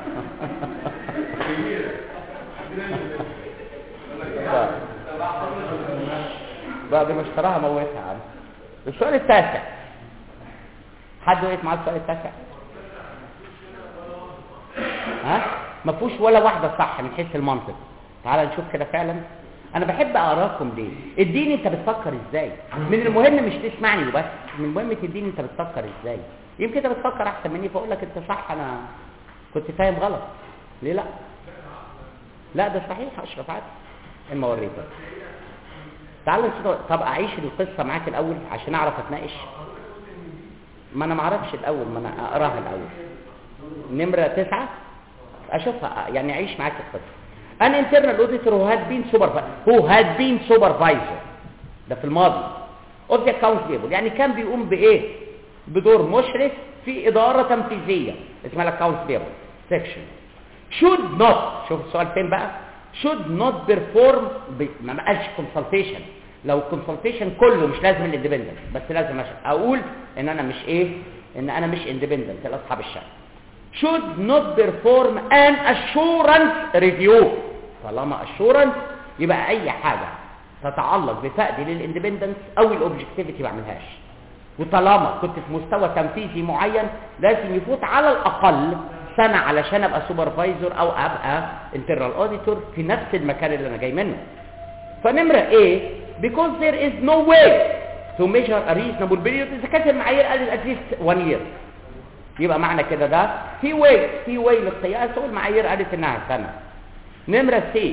بعد ما اشتراها موتها عنه السؤال التاسع حد وقف معاه السؤال التاسع ها ما فيهوش ولا واحده صح من حيث المنطق تعال نشوف كده فعلا انا بحب اقراكم ليه اديني انت بتفكر ازاي من المهم مش تسمعني وبس من المهم تديني انت بتفكر ازاي يمكن انت بتفكر احسن مني فاقول لك انت صح انا كنت فاهم غلط ليه لا لا ده صحيح اشرف عادي اما اوريك تعال نشوف طب اعيش القصه معاك الاول عشان اعرف اتناقش ما انا ما اعرفش الاول ما انا اقراها الاول نمره تسعة اشوفها يعني اعيش معاك القصه ان internal auditor who had been supervisor who had been supervisor ده في الماضي of the account payable يعني كان بيقوم بايه بدور مشرف في اداره تنفيذيه اسمها الاكونت payable section should not شوف السؤال فين بقى should not perform ب... ما قالش consultation لو consultation كله مش لازم الاندبندنت بس لازم أش- اقول ان انا مش ايه ان انا مش اندبندنت لاصحاب الشأن should not perform an assurance review طالما assurance يبقى اي حاجة تتعلق بفقد للاندبندنس او الاوبجكتيفيتي ما اعملهاش وطالما كنت في مستوى تنفيذي معين لازم يفوت على الاقل سنة علشان ابقى سوبرفايزر او ابقى انترنال اوديتور في نفس المكان اللي انا جاي منه فنمرة ايه because there is no way to measure a reasonable period اذا كانت المعايير قالت at least one year يبقى معنى كده ده في واي في واي للقياس والمعايير قالت انها سنه نمره سي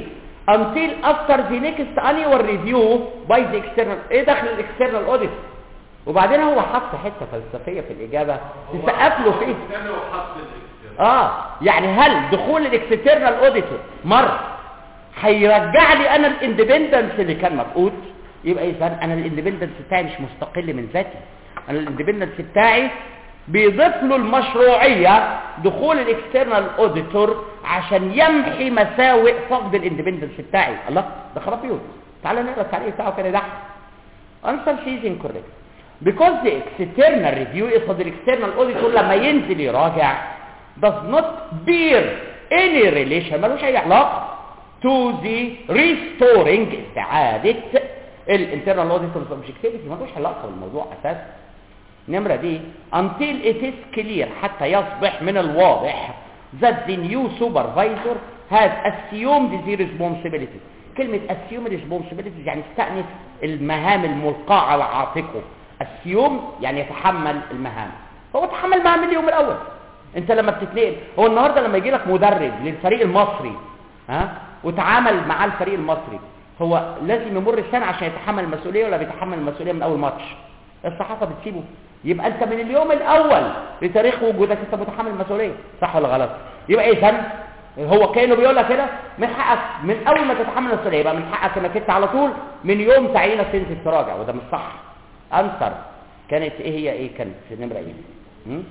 until after the next annual review by the external ايه دخل الاكسترنال اوديت وبعدين هو حط حته فلسفيه في الاجابه تسقف له فيه استنى وحط الاكسترنال اه يعني هل دخول الاكسترنال اوديتور مره هيرجع لي انا الاندبندنس اللي كان مفقود يبقى اذا انا الاندبندنس بتاعي مش مستقل من ذاتي انا الاندبندنس بتاعي بيضيف له المشروعيه دخول الاكسترنال اوديتور عشان يمحي مساوئ فقد الاندبندنس بتاعي الله ده خراب بيوت تعال نقرا التعليق بتاعه كده ده answer she is incorrect because the external review يقصد الاكسترنال اوديتور لما ينزل يراجع does not bear any relation ملوش اي علاقه to the restoring استعادة الانترنال auditors objectivity ملوش علاقة بالموضوع اساسا نمرة دي until it is clear حتى يصبح من الواضح that the new supervisor has assumed the responsibility كلمة assume responsibility يعني استأنف المهام الملقاة على عاتقه assume يعني يتحمل المهام هو تحمل مهام اليوم الأول انت لما بتتنقل هو النهاردة لما يجي لك مدرب للفريق المصري ها وتعامل مع الفريق المصري هو لازم يمر سنة عشان يتحمل المسؤولية ولا بيتحمل المسؤولية من أول ماتش الصحافة بتسيبه يبقى أنت من اليوم الأول لتاريخ وجودك أنت متحمل المسؤولية صح ولا غلط يبقى إذا هو كانه بيقول لك كده من حقك من أول ما تتحمل المسؤولية يبقى من حقك إنك أنت على طول من يوم تعيينك تنزل تراجع وده مش صح أنصر كانت إيه هي إيه كانت نمرة إيه م?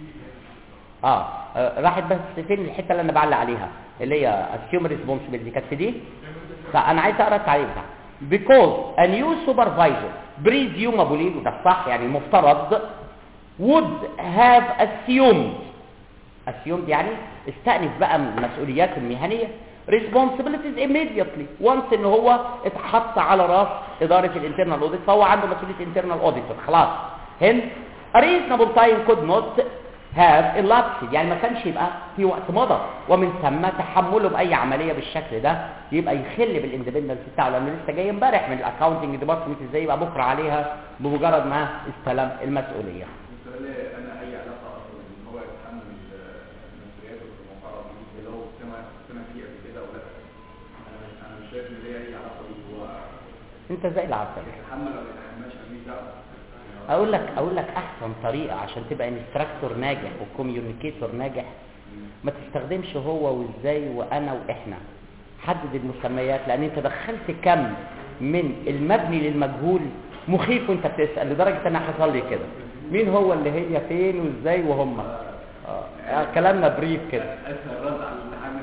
آه. اه راحت بس فين الحته اللي انا بعلق عليها اللي هي assume responsibility كانت في دي فانا عايز اقرا التعليق بتاعها because a new supervisor presumably وده الصح يعني المفترض would have assumed assumed يعني استأنف بقى من مسؤولياته المهنية responsibilities immediately once ان هو اتحط على راس ادارة الانترنال audit فهو عنده مسؤولية internal auditor خلاص hence a reasonable time could not have elapsed يعني ما كانش يبقى في وقت مضى ومن ثم تحمله باي عمليه بالشكل ده يبقى يخل بالاندبندنس بتاعه لانه لسه جاي امبارح من الاكونتنج ديبارتمنت ازاي يبقى بكره عليها بمجرد ما استلم المسؤوليه بالنسبه لي انا اي علاقه اصلا ان هو يتحمل مسؤولياته في المقرر دي لو سمع سمع فيه قبل كده او لا انا مش انا مش شايف ان ليا اي علاقه بيه هو انت زي العسل يتحمل ولا ما يتحملش ماليش دعوه اقول لك اقول لك احسن طريقه عشان تبقى انستراكتور ناجح وكوميونيكيتور ناجح ما تستخدمش هو وازاي وانا واحنا حدد المسميات لان انت دخلت كم من المبني للمجهول مخيف وانت بتسال لدرجه ان حصل لي كده مين هو اللي هي فين وازاي وهم آه. آه. كلامنا بريف كده اسهل رد على الامتحان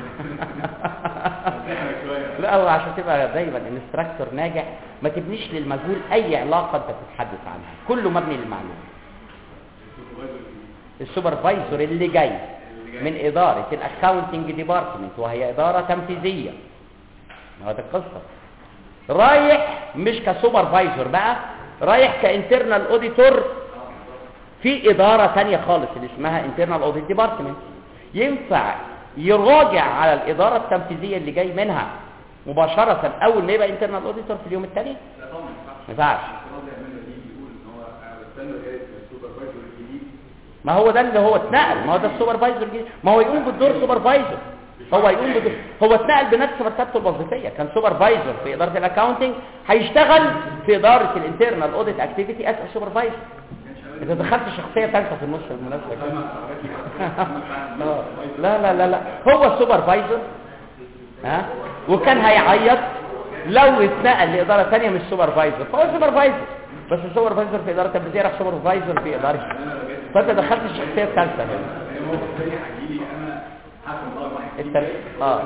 بتاع شويه لا هو عشان تبقى دايما انستراكتور ناجح ما تبنيش للمجهول اي علاقه انت بتتحدث عنها كله مبني للمعلومه السوبرفايزر اللي جاي من اداره الاكاونتنج ديبارتمنت وهي اداره تنفيذيه ما هو ده القصه رايح مش كسوبرفايزر بقى رايح كانترنال اوديتور في اداره ثانيه خالص اللي اسمها انترنال اوديت ديبارتمنت ينفع يراجع على الاداره التنفيذيه اللي جاي منها مباشره اول ما يبقى انترنال اوديتور في اليوم الثاني لا طبعا ما ينفعش ما ينفعش الراجل يعمل دي بيقول ان هو انا بستنى جاي السوبرفايزر الجديد ما هو ده اللي هو اتنقل ما هو ده السوبرفايزر الجديد ما هو يقوم بالدور سوبرفايزر هو يقوم بدور هو اتنقل بنفس مرتبته الوظيفيه كان سوبرفايزر في اداره الاكاونتنج هيشتغل في اداره الانترنال اوديت اكتيفيتي از سوبرفايزر انت دخلت شخصيه ثالثه في النص بالمناسبه كده آه. لا لا لا لا هو السوبرفايزر ها وكان هيعيط لو اتنقل لاداره ثانيه مش سوبرفايزر فهو سوبرفايزر بس السوبرفايزر في اداره تنفيذيه راح سوبرفايزر في اداره فانت دخلت الشخصيه الثالثه هنا هو الثاني هيجي لي انا حكم ضرب واحد انت اه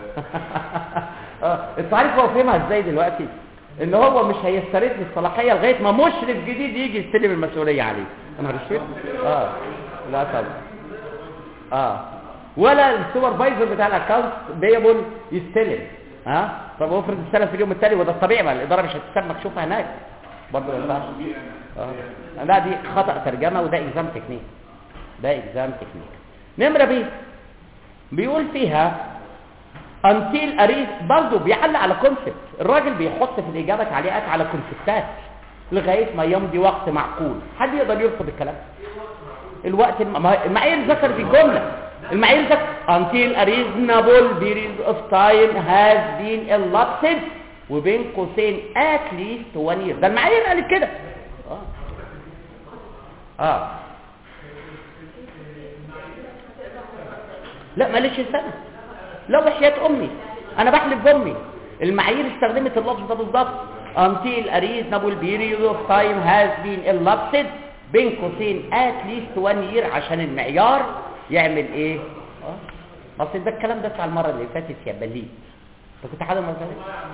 اه انت عارف هو فهمها ازاي دلوقتي ان هو مش هيسترد الصلاحيه لغايه ما مشرف جديد يجي يستلم المسؤوليه عليه انا مش اه لا طبعا اه ولا السوبرفايزر بتاع الاكونت بيبل يستلم ها آه؟ طب افرض استلم في اليوم التالي وده الطبيعي ما الاداره مش هتستلم مكشوفه هناك برضه ما ينفعش اه لا دي خطا ترجمه وده اكزام تكنيك ده اكزام تكنيك نمره بي بيقول فيها until اريد برضه بيعلق على كونسبت الراجل بيحط في الاجابه تعليقات على كونسبتات لغايه ما يمضي وقت معقول حد يقدر يرفض الكلام الوقت الم... ما ما ايه ذكر في الجمله المعايير ده until a reasonable period of time has been elapsed وبين قوسين at least one year ده المعايير قالت كده اه اه لا معلش سنة لا وحياة امي انا بحلف بامي المعايير استخدمت اللفظ ده بالظبط until a reasonable period of time has been elapsed بين قوسين at least one year عشان المعيار يعمل ايه اه اصل ده الكلام ده بتاع المره اللي فاتت يا بليد انت كنت حاضر المره اللي فاتت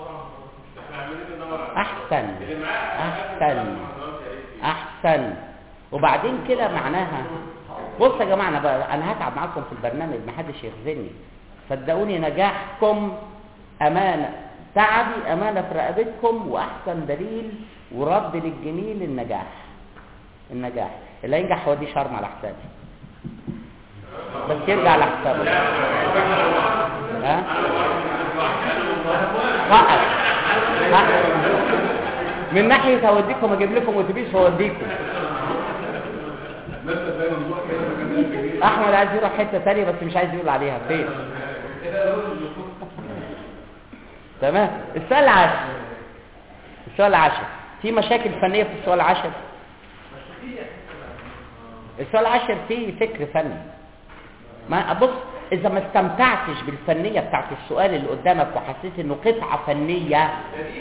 احسن احسن احسن وبعدين كده معناها بص يا جماعه انا بقى انا هتعب معاكم في البرنامج محدش يخزني صدقوني نجاحكم امانه تعبي امانه في رقبتكم واحسن دليل ورد للجميل النجاح النجاح اللي ينجح هو دي شرم على حسابي بس يرجع على حسابه ها حقك حقك من ناحيه هوديكم اجيب لكم اتوبيس هوديكم لسه زي ما نروح كده ما كناش بنجيب احمد عايز يروح حته ثانيه بس مش عايز يقول عليها فين تمام السؤال العاشر السؤال العاشر في مشاكل فنيه في السؤال العاشر السؤال العاشر فيه فكر فني ما بص اذا ما استمتعتش بالفنيه بتاعت السؤال اللي قدامك وحسيت انه قطعه فنيه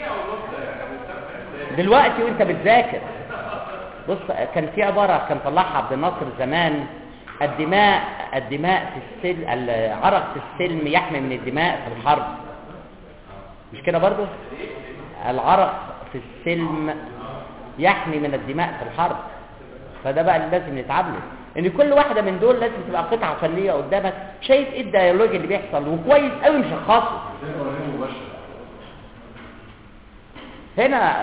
دلوقتي وانت بتذاكر بص كان في عباره كان طلعها عبد الناصر زمان الدماء الدماء في السلم العرق في السلم يحمي من الدماء في الحرب مش كده برضو العرق في السلم يحمي من الدماء في الحرب فده بقى اللي لازم نتعب له ان كل واحده من دول لازم تبقى قطعه فنيه قدامك شايف ايه الديالوج اللي بيحصل وكويس قوي مشخصه هنا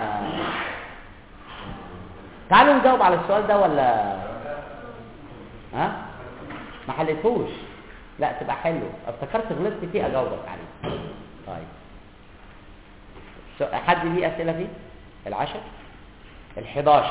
تعالوا نجاوب على السؤال ده ولا ها ما حلتوش لا تبقى حلو افتكرت غلطت فيه اجاوبك عليه طيب سو- حد ليه اسئله فيه العشر الحداشر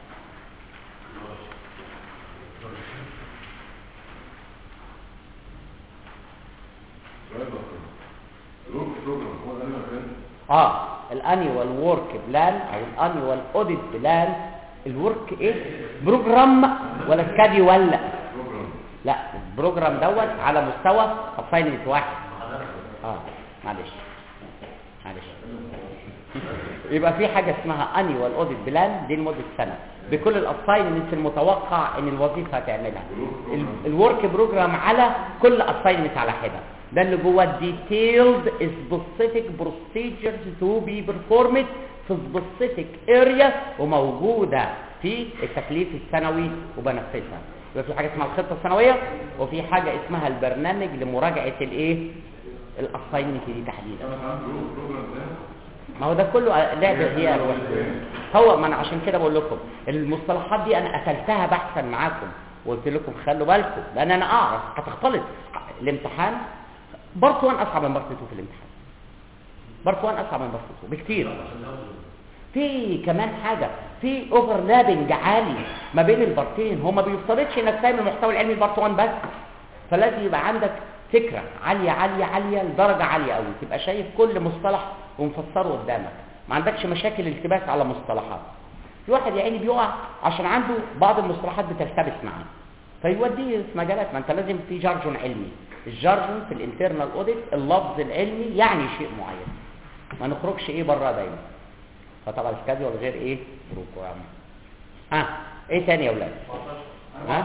الورك بروجرام هو ده اللي أنا فهمته. اه الانيوال ورك بلان او الانيوال اوديت بلان الورك ايه بروجرام ولا سكاديول بروجرام لا البروجرام دوت على مستوى اساينمنت واحد اه معلش معلش يبقى في حاجه اسمها انيوال اوديت بلان دي لمده سنه بكل الاساينمنتس المتوقع ان الوظيفه هتعملها الورك بروجرام على كل اساينمنت على حده ده اللي جوه الديتيلد سبيسيفيك بروسيجرز تو بي بيرفورمد في سبيسيفيك اريا وموجوده في التكليف السنوي وبنفذها يبقى في حاجه اسمها الخطه السنويه وفي حاجه اسمها البرنامج لمراجعه الايه الاساينمنت دي تحديدا انا عندي بروجرام ده ما هو ده كله لعبه هي هو ما انا عشان كده بقول لكم المصطلحات دي انا قتلتها بحثا معاكم وقلت لكم خلوا بالكم لان انا اعرف هتختلط الامتحان بارت 1 اصعب من بارت 2 في الامتحان بارت 1 اصعب من بارت 2 بكتير في كمان حاجه في اوفرلابنج عالي ما بين البارتين هو ما بيفترضش انك فاهم المحتوى العلمي البارت 1 بس فلازم يبقى عندك فكره عاليه عاليه عاليه لدرجه عاليه قوي تبقى شايف كل مصطلح ومفسره قدامك ما عندكش مشاكل التباس على مصطلحات في واحد يا عيني بيقع عشان عنده بعض المصطلحات بتلتبس معاه فيوديه في مجالات ما انت لازم في جارجون علمي الجارجون في الانترنال اوديت اللفظ العلمي يعني شيء معين ما نخرجش ايه بره دايما فطبعا السكادول غير ايه بروجرام ها ايه تاني يا اولاد ها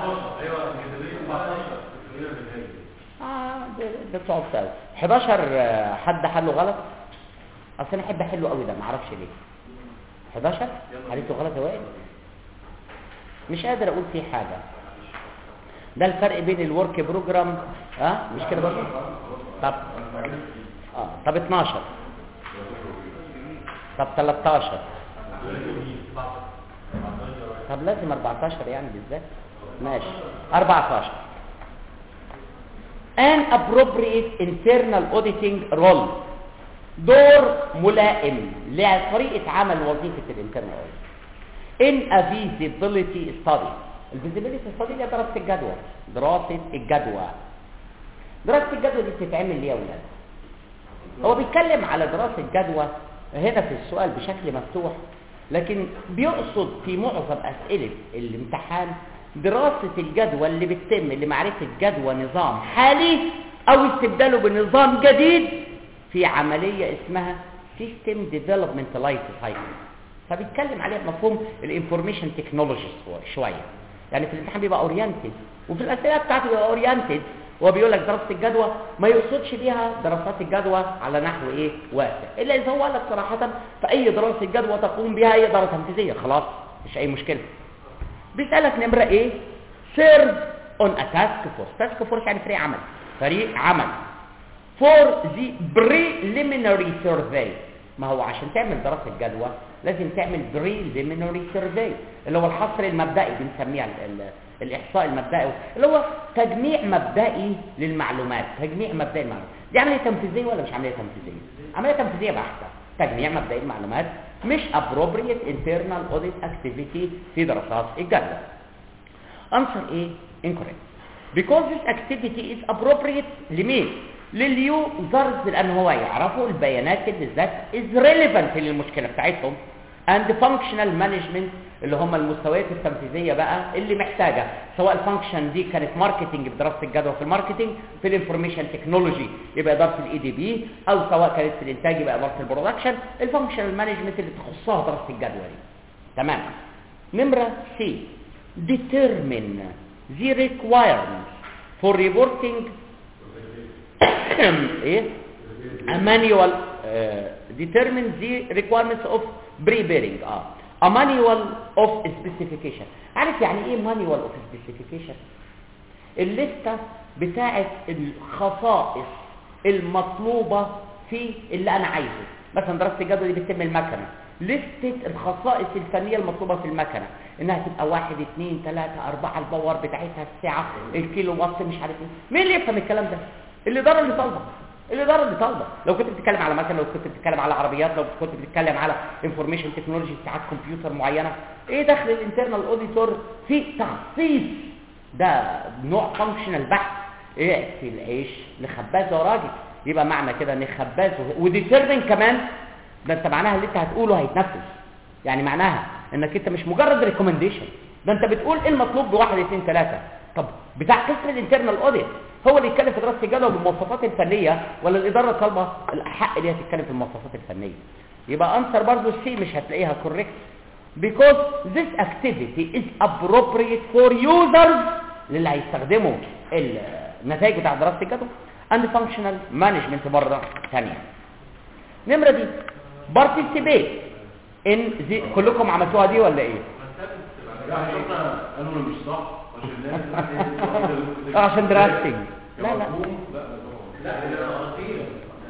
اه ده ده صعب قوي 11 آه، حد حله غلط اصل انا احب احله قوي ده ما اعرفش ليه 11 حليته غلط يا وائل مش قادر اقول فيه حاجه ده الفرق بين الورك بروجرام ها أه؟ مش كده برضه طب اه طب 12 طب 13 طب لازم 14 يعني بالذات ماشي 14 an appropriate internal auditing role دور ملائم لطريقة عمل وظيفة الانترنال audit in a feasibility study الفيزيبيليتي ستادي هي دراسه الجدوى دراسه الجدوى دراسه الجدوى دي بتتعمل ليه يا اولاد هو بيتكلم على دراسه الجدوى هنا في السؤال بشكل مفتوح لكن بيقصد في معظم اسئله الامتحان دراسه الجدوى اللي بتتم لمعرفه جدوى نظام حالي او استبداله بنظام جديد في عمليه اسمها سيستم ديفلوبمنت لايف سايكل فبيتكلم عليها بمفهوم الانفورميشن تكنولوجي شويه يعني في الامتحان بيبقى اورينتد وفي الاسئله بتاعته بيبقى اورينتد هو بيقول لك دراسه الجدوى ما يقصدش بيها دراسات الجدوى على نحو ايه واسع الا اذا هو قال لك صراحه فاي دراسه جدوى تقوم بها اي اداره تنفيذيه خلاص مش اي مشكله بيسالك نمره ايه سيرف اون ا تاسك فورس تاسك فورس يعني فريق عمل فريق عمل فور ذا بريليمينري سيرفي ما هو عشان تعمل دراسه جدوى لازم تعمل بريليمينري سيرفي اللي هو الحصر المبدئي بنسميها ال- ال- الاحصاء المبدئي اللي هو تجميع مبدئي للمعلومات تجميع مبدئي للمعلومات دي عمليه تنفيذيه ولا مش عمليه تنفيذيه عمليه تنفيذيه بحته تجميع مبدئي المعلومات مش appropriate internal audit activity في دراسات الجدوى answer A incorrect because this activity is appropriate لمين لليوزرز لان هو يعرفوا البيانات اللي ذات is relevant للمشكله بتاعتهم and functional management اللي هم المستويات التنفيذيه بقى اللي محتاجه سواء الفانكشن دي كانت ماركتنج بدراسه الجدوى في الماركتنج في الانفورميشن تكنولوجي يبقى اداره الاي دي بي او سواء كانت في الانتاج يبقى اداره البرودكشن الفانكشنال مانجمنت اللي تخصها دراسه الجدوى دي تمام نمره سي determine the requirements for reporting ايه a manual uh, determine the requirements of preparing اه a manual of specification عارف يعني ايه manual of specification الليسته بتاعه الخصائص المطلوبه في اللي انا عايزه مثلا دراسه الجدوى دي بتتم المكنه لستة الخصائص الفنية المطلوبة في المكنة انها تبقى واحد اثنين ثلاثة اربعة الباور بتاعتها الساعة الكيلو وات مش عارف ايه مين اللي يفهم الكلام ده الادارة اللي طالبة الادارة اللي طالبة لو كنت بتتكلم على مكنة لو كنت بتتكلم على عربيات لو كنت بتتكلم على انفورميشن تكنولوجي بتاعت كمبيوتر معينة ايه دخل الانترنال اوديتور في تخصيص ده نوع فانكشنال بحث اعطي العيش لخباز يا راجل يبقى معنى كده ان خباز وديترمن كمان ده انت معناها اللي انت هتقوله هيتنفذ يعني معناها انك انت مش مجرد ريكومنديشن ده انت بتقول ايه المطلوب بواحد اثنين ثلاثة طب بتاع قسم الانترنال اوديت هو اللي يتكلم في دراسه الجدوى بالمواصفات الفنيه ولا الاداره طالبه الحق اللي هي تتكلم في المواصفات الفنيه يبقى انسر برضو السي مش هتلاقيها كوريكت because this activity is appropriate for users للي هيستخدموا النتائج بتاع دراسه الجدوى and functional management مره ثانيه نمره دي participate in the كلكم عملتوها دي ولا ايه لا شفنا قالوا مش صح عشان الناس آه، عشان دراستنج لا لا لا لا اخيرا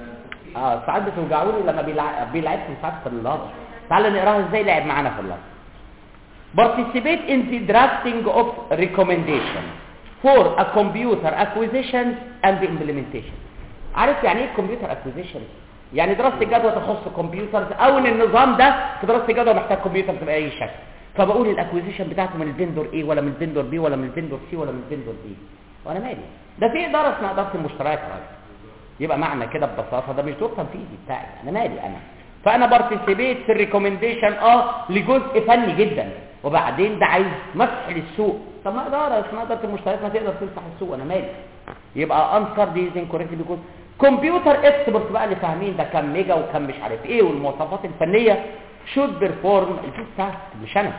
اه ساعات بتوجعوني لما بيلعب بيلعبكم ساعات في اللحظه تعال نقراها ازاي لعب معانا في اللحظه participate in the drafting of recommendation for a computer acquisition and implementation عارف يعني ايه كمبيوتر اكوزيشن يعني دراسه الجدوى تخص كمبيوترز او ان النظام ده في دراسه الجدوى محتاج كمبيوتر باي شكل فبقول الاكوزيشن بتاعته من الفندور ايه ولا من الفندور بي ولا من الفندور سي ولا من الفندور دي وانا مالي ده في اداره اسمها اداره المشتريات يا راجل يبقى معنى كده ببساطه ده مش دور تنفيذي بتاعي انا مالي انا فانا بارتيسيبيت في الريكومنديشن اه لجزء فني جدا وبعدين ده عايز مسح للسوق طب ما اداره اسمها اداره المشتريات ما تقدر تمسح السوق انا مالي يبقى انسر دي انكوريكت بيكون كمبيوتر اكسبرت بقى اللي فاهمين ده كام ميجا وكام مش عارف ايه والمواصفات الفنيه شود بيرفورم التاسك مش انا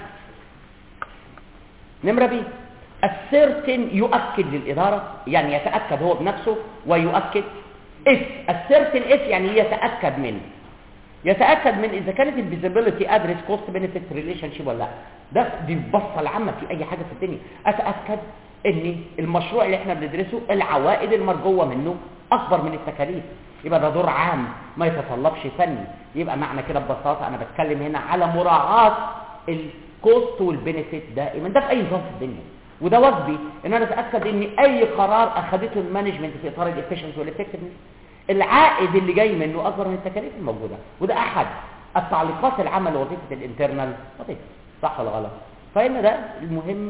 نمره بي السيرتن يؤكد للإدارة يعني يتأكد هو بنفسه ويؤكد if السيرتن if يعني يتأكد من يتأكد من إذا كانت الفيزيبيليتي ادرس كوست بنفيت ريليشن شيب ولا لا ده دي البصة العامة في أي حاجة في الدنيا أتأكد إن المشروع اللي احنا بندرسه العوائد المرجوة منه أكبر من التكاليف يبقى ده دور عام ما يتطلبش فني يبقى معنى كده ببساطة أنا بتكلم هنا على مراعاة الكوست والبنفيت دائما ده في أي نظام في الدنيا وده واجبي ان انا اتاكد ان اي قرار اخذته المانجمنت في اطار الافشنسي والافكتفنس العائد اللي جاي منه اكبر من التكاليف الموجوده وده احد التعليقات العامه لوظيفه الانترنال وظيفه صح ولا غلط فان ده المهمه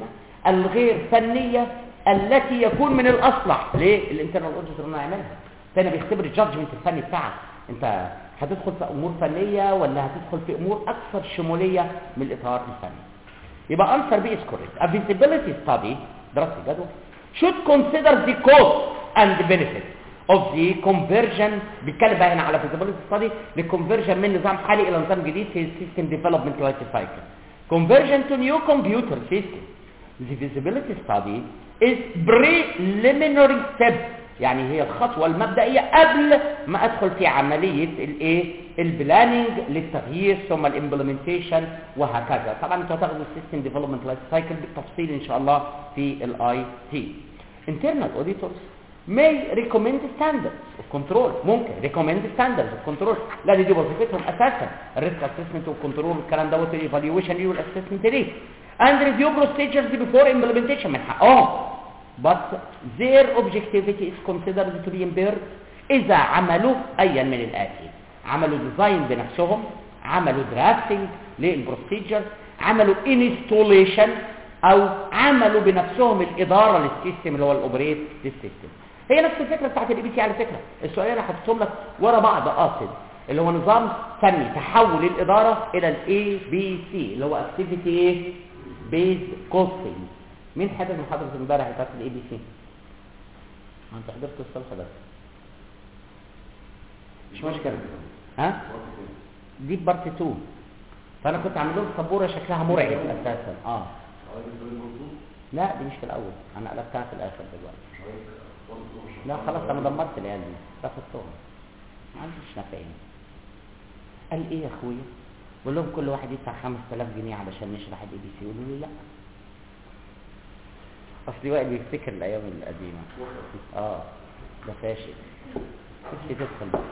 الغير فنيه التي يكون من الاصلح ليه الانترنال اوديتور انه يعملها تاني بيختبر الجادجمنت الفني بتاعك انت هتدخل في امور فنيه ولا هتدخل في امور اكثر شموليه من الاطار الفني يبقى answer B is correct a feasibility study دراسه جدوى should consider the cost and benefit of the conversion بيتكلم بقى هنا على feasibility study للconversion من نظام حالي الى نظام جديد في system development life cycle conversion to new computer system the feasibility study is preliminary step يعني هي الخطوة المبدئية قبل ما ادخل في عملية الايه البلاننج للتغيير ثم الامبلمنتيشن وهكذا طبعا انتوا هتاخدوا السيستم ديفلوبمنت لايف سايكل بالتفصيل ان شاء الله في الاي تي internal auditors may recommend standards of control ممكن recommend standards of control لا دي, دي وظيفتهم اساسا الريسك اسسمنت والكنترول والكلام دوت الايفالويشن ليه والاسسمنت ليه and review procedures before implementation من حقهم but their objectivity is considered to be impaired إذا عملوا أيا من الآتي عملوا ديزاين بنفسهم عملوا درافتنج للبروسيجر عملوا انستوليشن أو عملوا بنفسهم الإدارة للسيستم اللي هو الأوبريت للسيستم هي نفس الفكرة بتاعت الاي بي سي على فكرة السؤال اللي حطيتهم لك ورا بعض قاصد اللي هو نظام فني تحول الإدارة إلى الاي بي سي اللي هو اكتيفيتي ايه بيز كوستنج مين حضر محاضرة امبارح بتاعت الاي بي سي انت حضرت الصلحة بس مش مشكلة ها دي بارت 2 فانا كنت عامل لهم سبوره شكلها مرعب اساسا اه لا دي مش في الاول انا قلبتها في الاخر دلوقتي لا خلاص انا دمرت العيال دي رفضتهم ما عنديش نافعين قال ايه يا اخويا بقول لهم كل واحد يدفع 5000 جنيه علشان نشرح الاي بي سي يقولوا لي لا اصل وائل بيفتكر الايام القديمه اه ده فاشل مش تدخل بقى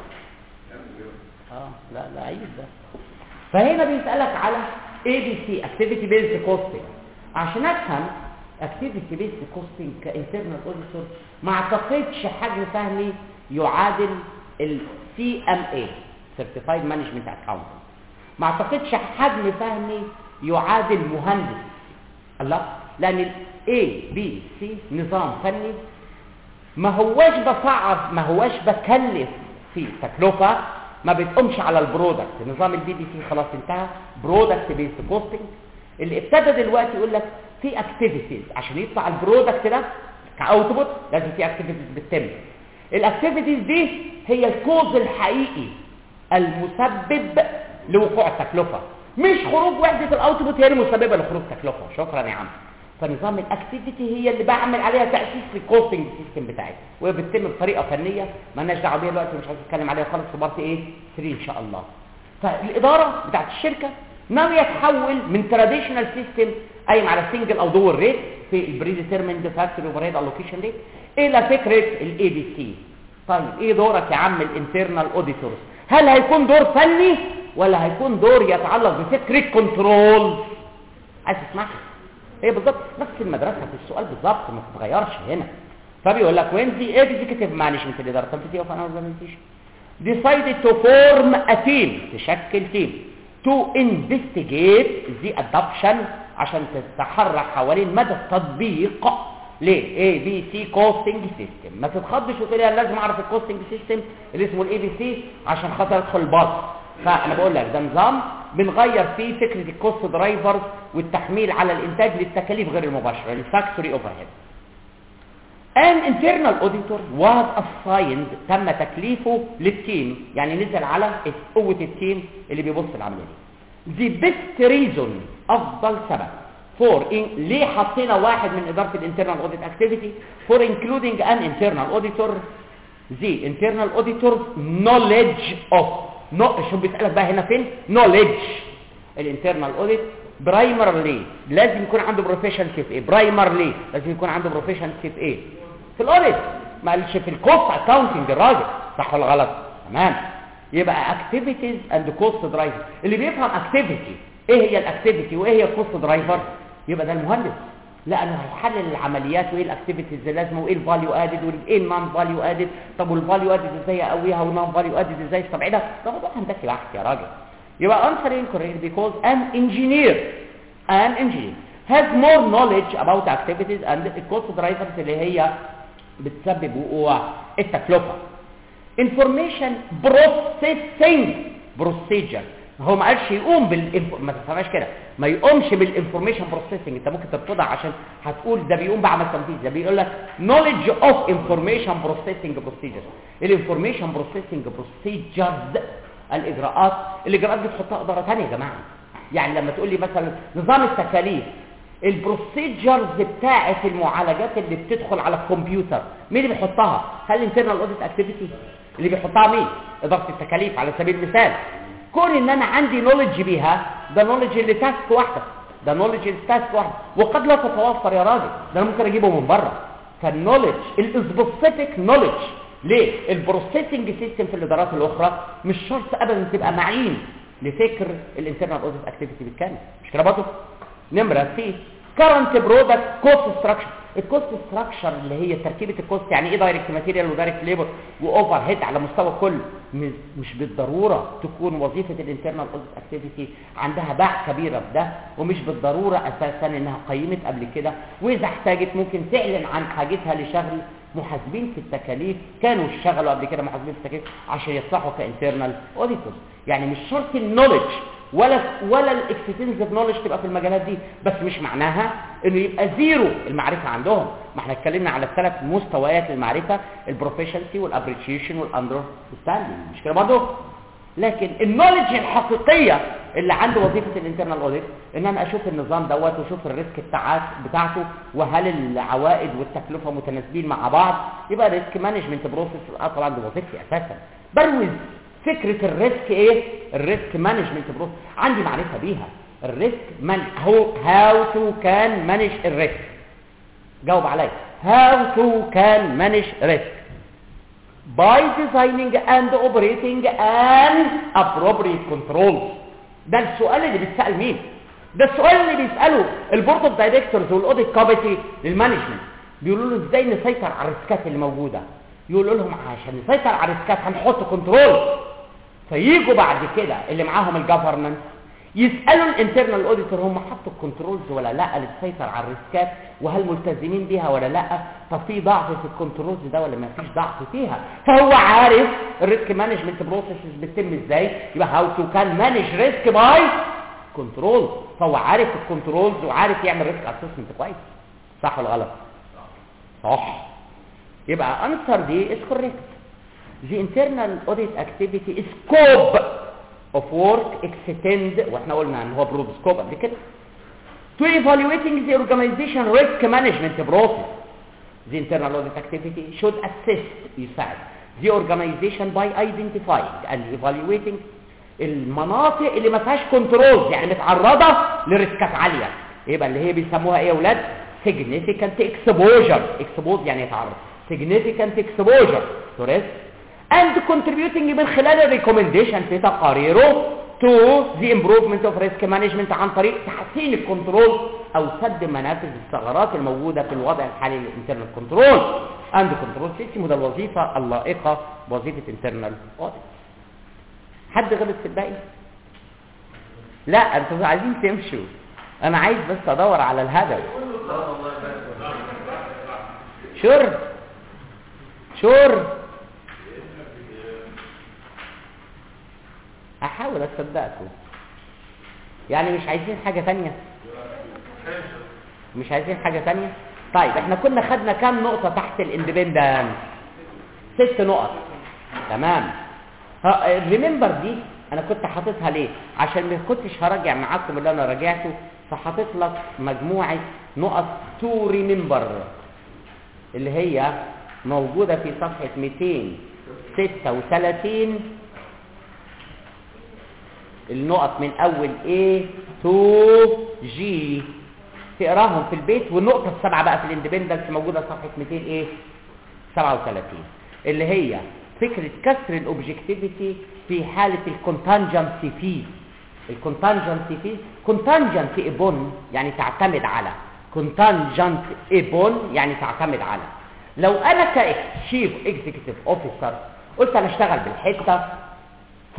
اه لا لا عيب ده فهنا بيسالك على اي بي سي اكتيفيتي بيزد كوستنج عشان افهم اكتيفيتي بيزد كوستنج كانترنال اوديتور ما اعتقدش حجم فهمي يعادل السي ام اي سيرتيفايد مانجمنت اكاونت ما اعتقدش حجم فهمي يعادل مهندس الله لان الاي بي سي نظام فني ما هواش بصعب ما هواش بكلف في تكلفه ما بتقومش على البرودكت نظام البي بي سي خلاص انتهى برودكت بيست كوستنج اللي ابتدى دلوقتي يقول لك في اكتيفيتيز عشان يطلع البرودكت ده كاوتبوت لازم في اكتيفيتيز بتتم الاكتيفيتيز دي هي الكوز الحقيقي المسبب لوقوع التكلفه مش خروج وحده الاوتبوت هي المسببه لخروج تكلفه شكرا يا عم فنظام الاكتيفيتي هي اللي بعمل عليها تاسيس للكوستنج سيستم بتاعي وهي بتتم بطريقه فنيه مالناش دعوه بيها دلوقتي مش عايز اتكلم عليها خالص في بارت ايه 3 ان شاء الله فالاداره بتاعت الشركه ناويه تحول من تراديشنال سيستم قايم على سنجل او دور ريت في البري ديترميند فاكتوري اوفرهيد الوكيشن ريت الى فكره الاي بي سي طيب ايه دورك يا عم الانترنال اوديتورز هل هيكون دور فني ولا هيكون دور يتعلق بفكره كنترول عايز تسمعها هي بالظبط نفس المدرسه في السؤال بالظبط ما تتغيرش هنا فبيقول لك when the executive management الاداره التنفيذيه of an organization decided to form a team تشكل تيم to investigate the adoption عشان تتحرك حوالين مدى التطبيق ليه اي بي سي كوستنج سيستم ما تتخضش وتقول لي لازم اعرف الكوستنج سيستم اللي اسمه الاي بي سي عشان خاطر ادخل الباص فانا بقول لك ده نظام بنغير فيه فكره الكوست درايفرز والتحميل على الانتاج للتكاليف غير المباشره الفاكتوري اوفر هيد An internal auditor was assigned تم تكليفه للتيم يعني نزل على قوة التيم اللي بيبص العملية دي The best reason أفضل سبب for in ليه حطينا واحد من إدارة الانترنال audit activity for including an internal auditor the internal auditor's knowledge of no شو بيسألك بقى هنا فين knowledge الانترنال audit برايمرلي لازم يكون عنده بروفيشنسي في ايه برايمرلي لازم يكون عنده بروفيشنسي في ايه في الاوديت ما قالش في الكوست اكاونتنج الراجل صح ولا غلط تمام يبقى اكتيفيتيز اند كوست درايفر اللي بيفهم اكتيفيتي ايه هي الاكتيفيتي وايه هي الكوست درايفر يبقى ده المهندس لانه هيحلل العمليات وايه الاكتيفيتيز اللي لازمه وايه الفاليو ادد وايه النون فاليو ادد طب والفاليو ادد ازاي اقويها والنون فاليو ادد ازاي استبعدها ده موضوع هندسي بحت يا راجل يبقى answer incorrect because an engineer an engineer has more knowledge about activities and cost drivers اللي هي بتسبب وقوع التكلفة information processing procedure هو ما قالش يقوم بالانف... ما تفهمش كده ما يقومش بالانفورميشن بروسيسنج انت ممكن ترفضها عشان هتقول ده بيقوم بعمل تنفيذ ده بيقول لك knowledge of information processing procedures الانفورميشن بروسيسنج procedures الاجراءات الاجراءات دي تحطها اداره ثانيه يا جماعه يعني لما تقول لي مثلا نظام التكاليف البروسيجرز بتاعه المعالجات اللي بتدخل على الكمبيوتر مين اللي بيحطها هل الانترنال اوديت اكتيفيتي اللي بيحطها مين اداره التكاليف على سبيل المثال كون ان انا عندي نولج بيها ده نولج اللي تاسك واحده ده نولج اللي تاسك واحده وقد لا تتوفر يا راجل ده انا ممكن اجيبه من بره فالنولج السبيسيفيك نولج ليه البروسيسنج سيستم في الادارات الاخرى مش شرط ابدا تبقى معين لفكر الانترنال اوديت اكتيفيتي بالكامل مش كده برضه نمره سي كرنت برودكت كوست ستراكشر الكوست ستراكشر اللي هي تركيبه الكوست يعني ايه دايركت ماتيريال ودايركت ليبر واوفر هيد على مستوى كل مش بالضروره تكون وظيفه الانترنال اوديت اكتيفيتي عندها باع كبيره في ده ومش بالضروره اساسا انها قيمت قبل كده واذا احتاجت ممكن تعلن عن حاجتها لشغل محاسبين في التكاليف كانوا اشتغلوا قبل كده محاسبين في التكاليف عشان يصلحوا كانترنال اوديتورز يعني مش شرط النولج ولا ولا الاكستنسيف نولج تبقى في المجالات دي بس مش معناها انه يبقى زيرو المعرفه عندهم ما احنا اتكلمنا على الثلاث مستويات للمعرفه البروفيشنسي والابريشيشن والاندرستاندينج مش كده برضه لكن النولج الحقيقيه اللي عند وظيفه الانترنال اوديت ان انا اشوف النظام دوت واشوف الريسك بتاعت بتاعته وهل العوائد والتكلفه متناسبين مع بعض يبقى ريسك مانجمنت بروسيس طبعا دي وظيفتي اساسا بروز فكره الريسك ايه الريسك مانجمنت بروسيس عندي معرفه بيها الريسك من هو هاو تو كان مانج الريسك جاوب عليا هاو تو كان مانج ريسك by designing and operating an appropriate controls ده السؤال اللي بيتسأل مين ده السؤال اللي بيسأله البورد اوف دايركتورز والاوديت كوميتي للمانجمنت بيقولوا له ازاي نسيطر على الريسكات اللي موجوده يقولوا لهم عشان نسيطر على الريسكات هنحط كنترول فييجوا بعد كده اللي معاهم الجفرنس يسالوا الانترنال اوديتور هم حطوا الكنترولز ولا لا اللي تسيطر على الريسكات وهل ملتزمين بيها ولا لا طب في ضعف في الكنترولز ده ولا ما فيش ضعف فيها فهو عارف الريسك مانجمنت بروسيسز بتتم ازاي يبقى هاو تو كان مانج ريسك باي كنترول فهو عارف الكنترولز وعارف يعمل ريسك اسسمنت كويس صح ولا غلط صح يبقى answer دي is correct the internal audit activity scope of work extend واحنا قلنا ان هو broad scope قبل كده to evaluating the organization risk management process the internal audit activity should assist يساعد the organization by identifying and evaluating المناطق اللي ما فيهاش كنترول يعني متعرضه لريسكات عاليه يبقى اللي هي بيسموها ايه يا اولاد significant exposure expose يعني يتعرض significant exposure to risk and contributing من خلال الريكومنديشن في تقاريره to the improvement of risk management عن طريق تحسين الكنترول او سد منافذ الثغرات الموجوده في الوضع الحالي للانترنال كنترول and control system وده الوظيفه اللائقه بوظيفه internal audit حد غلط في الباقي لا انتوا عايزين تمشوا انا عايز بس ادور على الهدف شور شور احاول اصدقكم يعني مش عايزين حاجة تانية مش عايزين حاجة تانية طيب احنا كنا خدنا كام نقطة تحت الاندبندنس ست نقط تمام الريمبر دي انا كنت حاططها ليه عشان ما كنتش هراجع معاكم اللي انا راجعته فحاطط لك مجموعة نقط تو ريمبر اللي هي موجودة في صفحة 236 النقط من اول A to G تقراهم في البيت والنقطة السبعة بقى في الاندبندنس موجودة في صفحة 200 ايه 37 اللي هي فكرة كسر الاوبجكتيفيتي في حالة الكونتانجنسي فيه الكونتانجنسي فيه كونتانجنسي ابون يعني تعتمد على كونتانجنت ابون يعني تعتمد على لو انا كشيف اكزيكتيف اوفيسر قلت انا اشتغل بالحته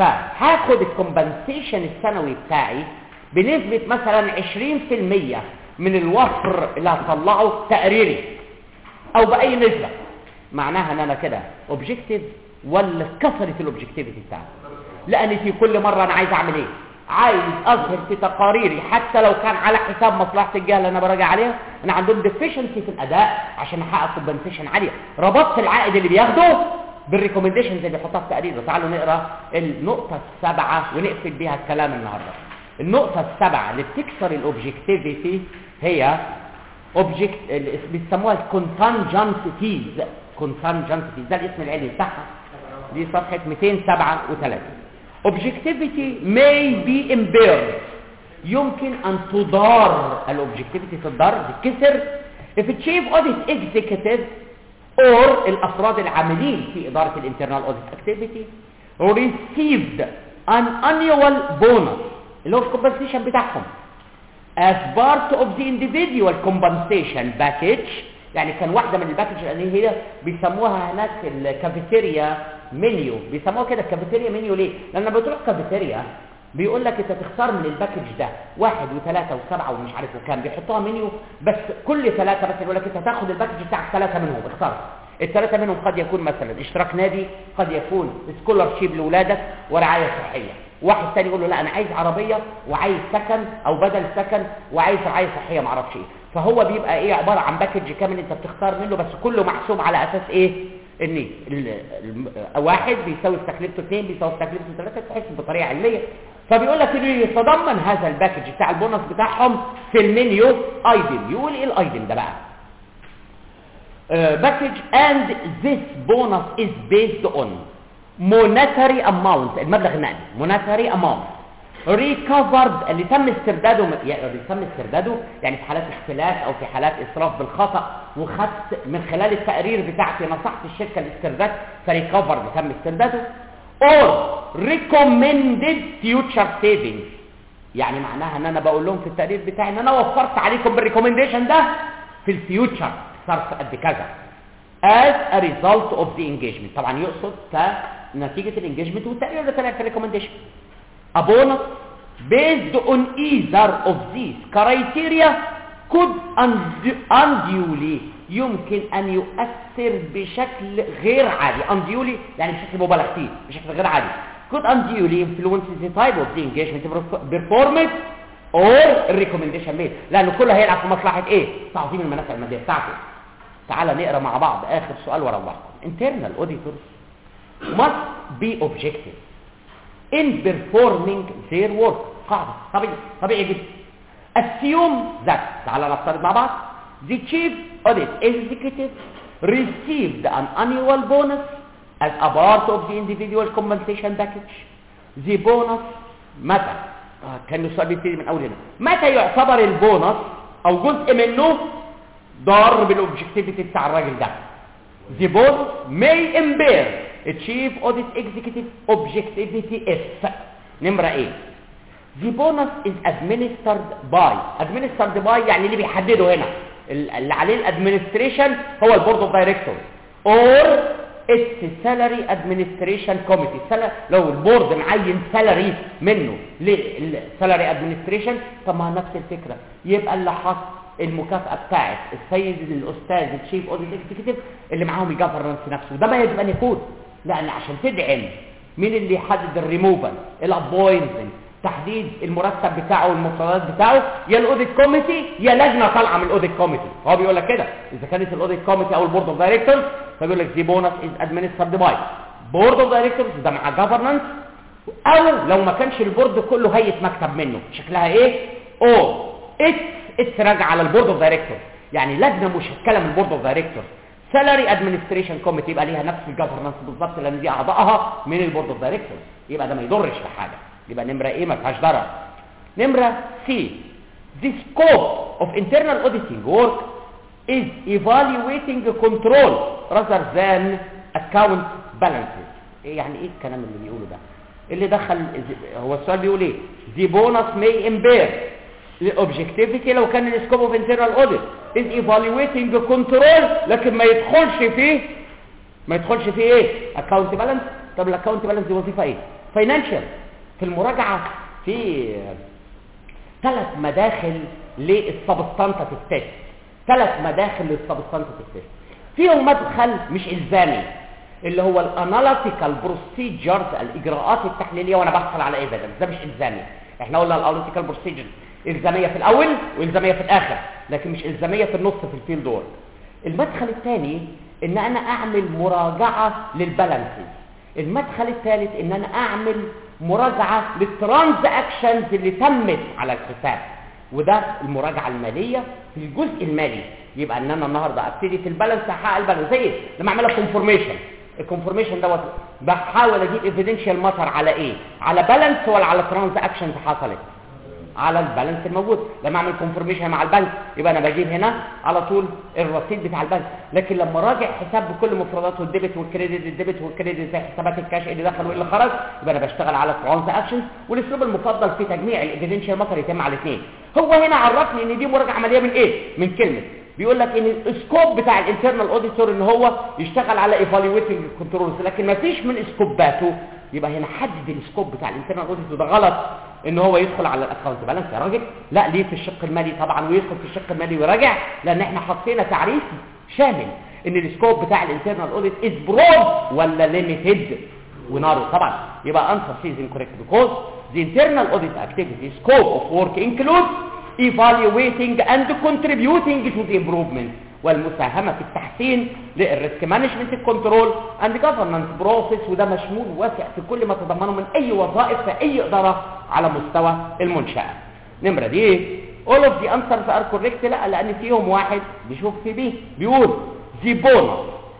فهاخد الكومبنسيشن السنوي بتاعي بنسبة مثلا 20% من الوفر اللي هتطلعه تقريري او باي نسبه معناها ان انا كده اوبجكتيف ولا كثره الاوبجكتيفيتي بتاعتي لان في كل مره انا عايز اعمل ايه عايز اظهر في تقاريري حتى لو كان على حساب مصلحه الجهه اللي انا براجع عليها انا عندهم ديفيشنسي في الاداء عشان احقق كومبنسيشن عاليه ربطت العائد اللي بياخده بالريكومنديشنز اللي بيحطها في تقريره تعالوا نقرا النقطه السابعه ونقفل بيها الكلام النهارده النقطه السابعه اللي بتكسر الاوبجكتيفيتي هي اوبجكت بيسموها الكونتنجنسيتيز كونتنجنسيتيز ده الاسم العلمي بتاعها دي صفحه 237 objectivity may be impaired يمكن ان تضار الاوبجكتيفيتي تضار تتكسر if a chief audit executive or الافراد العاملين في اداره الانترنال audit activity received an annual bonus اللي هو الكومبنسيشن بتاعهم as part of the individual compensation package يعني كان واحده من الباكج اللي هي بيسموها هناك الكافيتيريا منيو بيسموها كده الكافيتيريا منيو ليه لان لما بتروح كافيتيريا بيقول لك انت تختار من الباكج ده واحد وثلاثة وسبعة ومش عارف وكام بيحطوها منيو بس كل ثلاثة بس يقول لك انت تاخد الباكج بتاعك ثلاثة منهم اختار الثلاثة منهم قد يكون مثلا اشتراك نادي قد يكون سكولرشيب لاولادك ورعاية صحية واحد تاني يقول له لا انا عايز عربية وعايز سكن او بدل سكن وعايز رعاية صحية معرفش ايه فهو بيبقى ايه عبارة عن باكج كامل انت بتختار منه بس كله محسوب على اساس ايه ان ال- ال- واحد بيساوي في تكلفته اثنين بيساوي في تكلفته ثلاثة تحسب بطريقة علمية فبيقول لك انه يتضمن هذا الباكج بتاع البونص بتاعهم في المنيو ايتم يقول ايه الايتم ده بقى باكج and this bonus is based on monetary amount المبلغ النقدي monetary amount recovered اللي تم استرداده يعني اللي تم استرداده يعني في حالات اختلاس او في حالات اسراف بالخطا وخدت من خلال التقرير بتاعتي نصحت الشركه الاسترداد فريكفر تم استرداده or recommended future savings يعني معناها ان انا بقول لهم في التقرير بتاعي ان انا وفرت عليكم بالريكومنديشن ده في الفيوتشر صرف قد كذا as a result of the engagement طبعا يقصد كنتيجه الانجيجمنت والتقرير اللي طلع في الريكومنديشن a bonus based on either of these criteria could undu- unduly يمكن أن يؤثر بشكل غير عادي unduly يعني بشكل مبالغ فيه بشكل غير عادي could unduly influence the type of the engagement performance or recommendation made لأنه كله هيلعب في مصلحة إيه؟ تعظيم المنافع المادية بتاعته تعال نقرأ مع بعض آخر سؤال ورا بعض internal auditors must be objective in performing their work قاعدة طبيعي طبيعي جدا assume that تعال نفترض مع بعض the chief audit executive received an annual bonus as a part of the individual compensation package the bonus متى آه كان السؤال بيبتدي من اول هنا متى يعتبر البونص او جزء منه ضار بالاوبجكتيفيتي بتاع الراجل ده the bonus may impair a chief audit executive objectivity if نمرة ايه the bonus is administered by administered by يعني اللي بيحدده هنا اللي عليه الادمنستريشن هو البورد اوف دايركتور or its salary administration committee لو البورد معين سالري منه للسالري ادمنستريشن طب ما نفس الفكره يبقى اللي حط المكافاه بتاعت السيد الاستاذ الشيف اوديت اكزيكتيف اللي معاهم الجفرنس نفسه ده ما يجب ان يكون لان عشان تدعم مين اللي يحدد الريموفال الابوينتمنت تحديد المرتب بتاعه والمفردات بتاعه يا الاوديت كوميتي يا لجنه طالعه من الاوديت كوميتي هو بيقول لك كده اذا كانت الاوديت كوميتي او البورد اوف دايركتورز فبيقول لك دي بونس از ادمنسترد باي بورد اوف دايركتورز ده مع جفرنس او لو ما كانش البورد كله هيئه مكتب منه شكلها ايه او اتس اتس راجع على البورد اوف دايركتورز يعني لجنه مشكله من البورد اوف دايركتورز سالاري ادمنستريشن كوميتي يبقى ليها نفس الجفرنس بالظبط لان دي اعضائها من البورد اوف دايركتورز يبقى ده ما يضرش في حاجه يبقى نمرة ايه ما فيهاش ضرر نمرة سي the scope of internal auditing work is evaluating control rather than account balances ايه يعني ايه الكلام اللي بيقوله ده اللي دخل هو السؤال بيقول ايه the bonus may impair الاوبجكتيفيتي لو كان السكوب اوف internal audit is evaluating control لكن ما يدخلش فيه ما يدخلش فيه ايه account balance طب الاكونت بالانس دي وظيفه ايه financial في المراجعة في ثلاث مداخل للسبستانتيف تيست ثلاث مداخل للسبستانتيف تيست فيهم مدخل مش الزامي اللي هو الاناليتيكال بروسيجرز الاجراءات التحليليه وانا بحصل على ايفيدنس ده مش الزامي احنا قلنا الاناليتيكال بروسيجرز الزاميه في الاول والزاميه في الاخر لكن مش الزاميه في النص في الفيلد وورك المدخل الثاني ان انا اعمل مراجعه للبالانسز المدخل الثالث ان انا اعمل مراجعه للترانزاكشنز اللي تمت على الحساب وده المراجعه الماليه في الجزء المالي يبقى ان انا النهارده ابتدي في البالانس احقق البالانس زي إيه؟ لما اعملها كونفورميشن الكونفورميشن دوت بحاول اجيب ايفيدنشال ماتر على ايه على بالانس ولا على ترانزاكشنز حصلت على البالانس الموجود لما اعمل كونفورميشن مع البنك يبقى انا بجيب هنا على طول الرصيد بتاع البنك لكن لما راجع حساب بكل مفرداته الديبت والكريدت الديبت والكريدت زي حسابات الكاش اللي دخل واللي خرج يبقى انا بشتغل على ترانزاكشنز والاسلوب المفضل في تجميع الايفيدنشال ماتر يتم على الاثنين هو هنا عرفني ان دي مراجعه عمليه من ايه من كلمه بيقول لك ان السكوب بتاع الانترنال اوديتور ان هو يشتغل على ايفالويتنج كنترولز لكن ما فيش من اسكوباته يبقى هنا حدد السكوب بتاع الانترنال اوديتور ده غلط ان هو يدخل على الاكونت بالانس يا راجل لا ليه في الشق المالي طبعا ويدخل في الشق المالي ويراجع لان احنا حطينا تعريف شامل ان السكوب بتاع الانترنال اوديت از برود ولا ليميتد ونارو طبعا يبقى انسر سيز انكوريكت بيكوز the internal audit activity scope of work includes evaluating and contributing to the improvement والمساهمة في التحسين للريسك مانجمنت الكنترول اند جفرنس بروسيس وده مشمول واسع في كل ما تضمنه من اي وظائف في اي اداره على مستوى المنشاه نمره دي ايه all of the answers are correct لا لان فيهم واحد بيشوف في بيه بيقول the bonus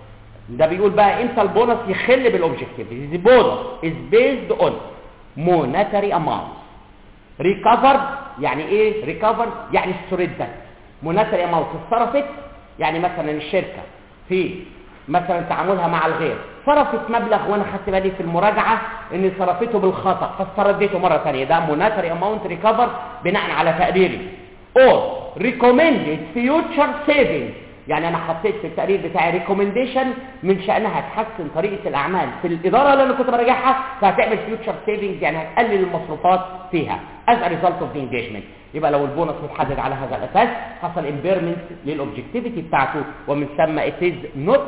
ده بيقول بقى امتى البونص يخل بالاوبجكتيف the bonus is based on monetary amount recovered يعني ايه recovered يعني استردت monetary amount اتصرفت يعني مثلا الشركة في مثلا تعاملها مع الغير صرفت مبلغ وانا خدت بالي في المراجعة ان صرفته بالخطأ فاسترديته مرة ثانية ده monetary amount recover بناء على تقديري or recommended future savings يعني انا حطيت في التقرير بتاعي ريكومنديشن من شانها تحسن طريقه الاعمال في الاداره اللي انا كنت براجعها فهتعمل فيوتشر سيفنجز يعني هتقلل المصروفات فيها از ا ريزلت اوف ذا انجيجمنت يبقى لو البونص متحدد على هذا الاساس حصل امبيرمنت للاوبجكتيفيتي بتاعته ومن ثم ات از نوت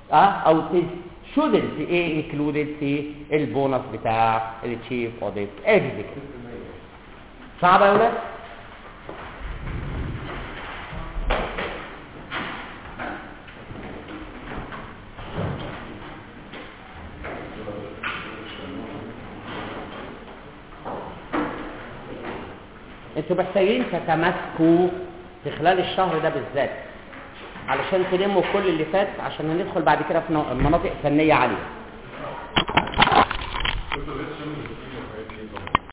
او ات از shouldn't ايه included في البونص بتاع التشيف اوديت اكزيكتيف صعبه يا ولاد انتوا محتاجين تتماسكوا في خلال الشهر ده بالذات علشان تلموا كل اللي فات عشان ندخل بعد كده في مناطق فنيه عاليه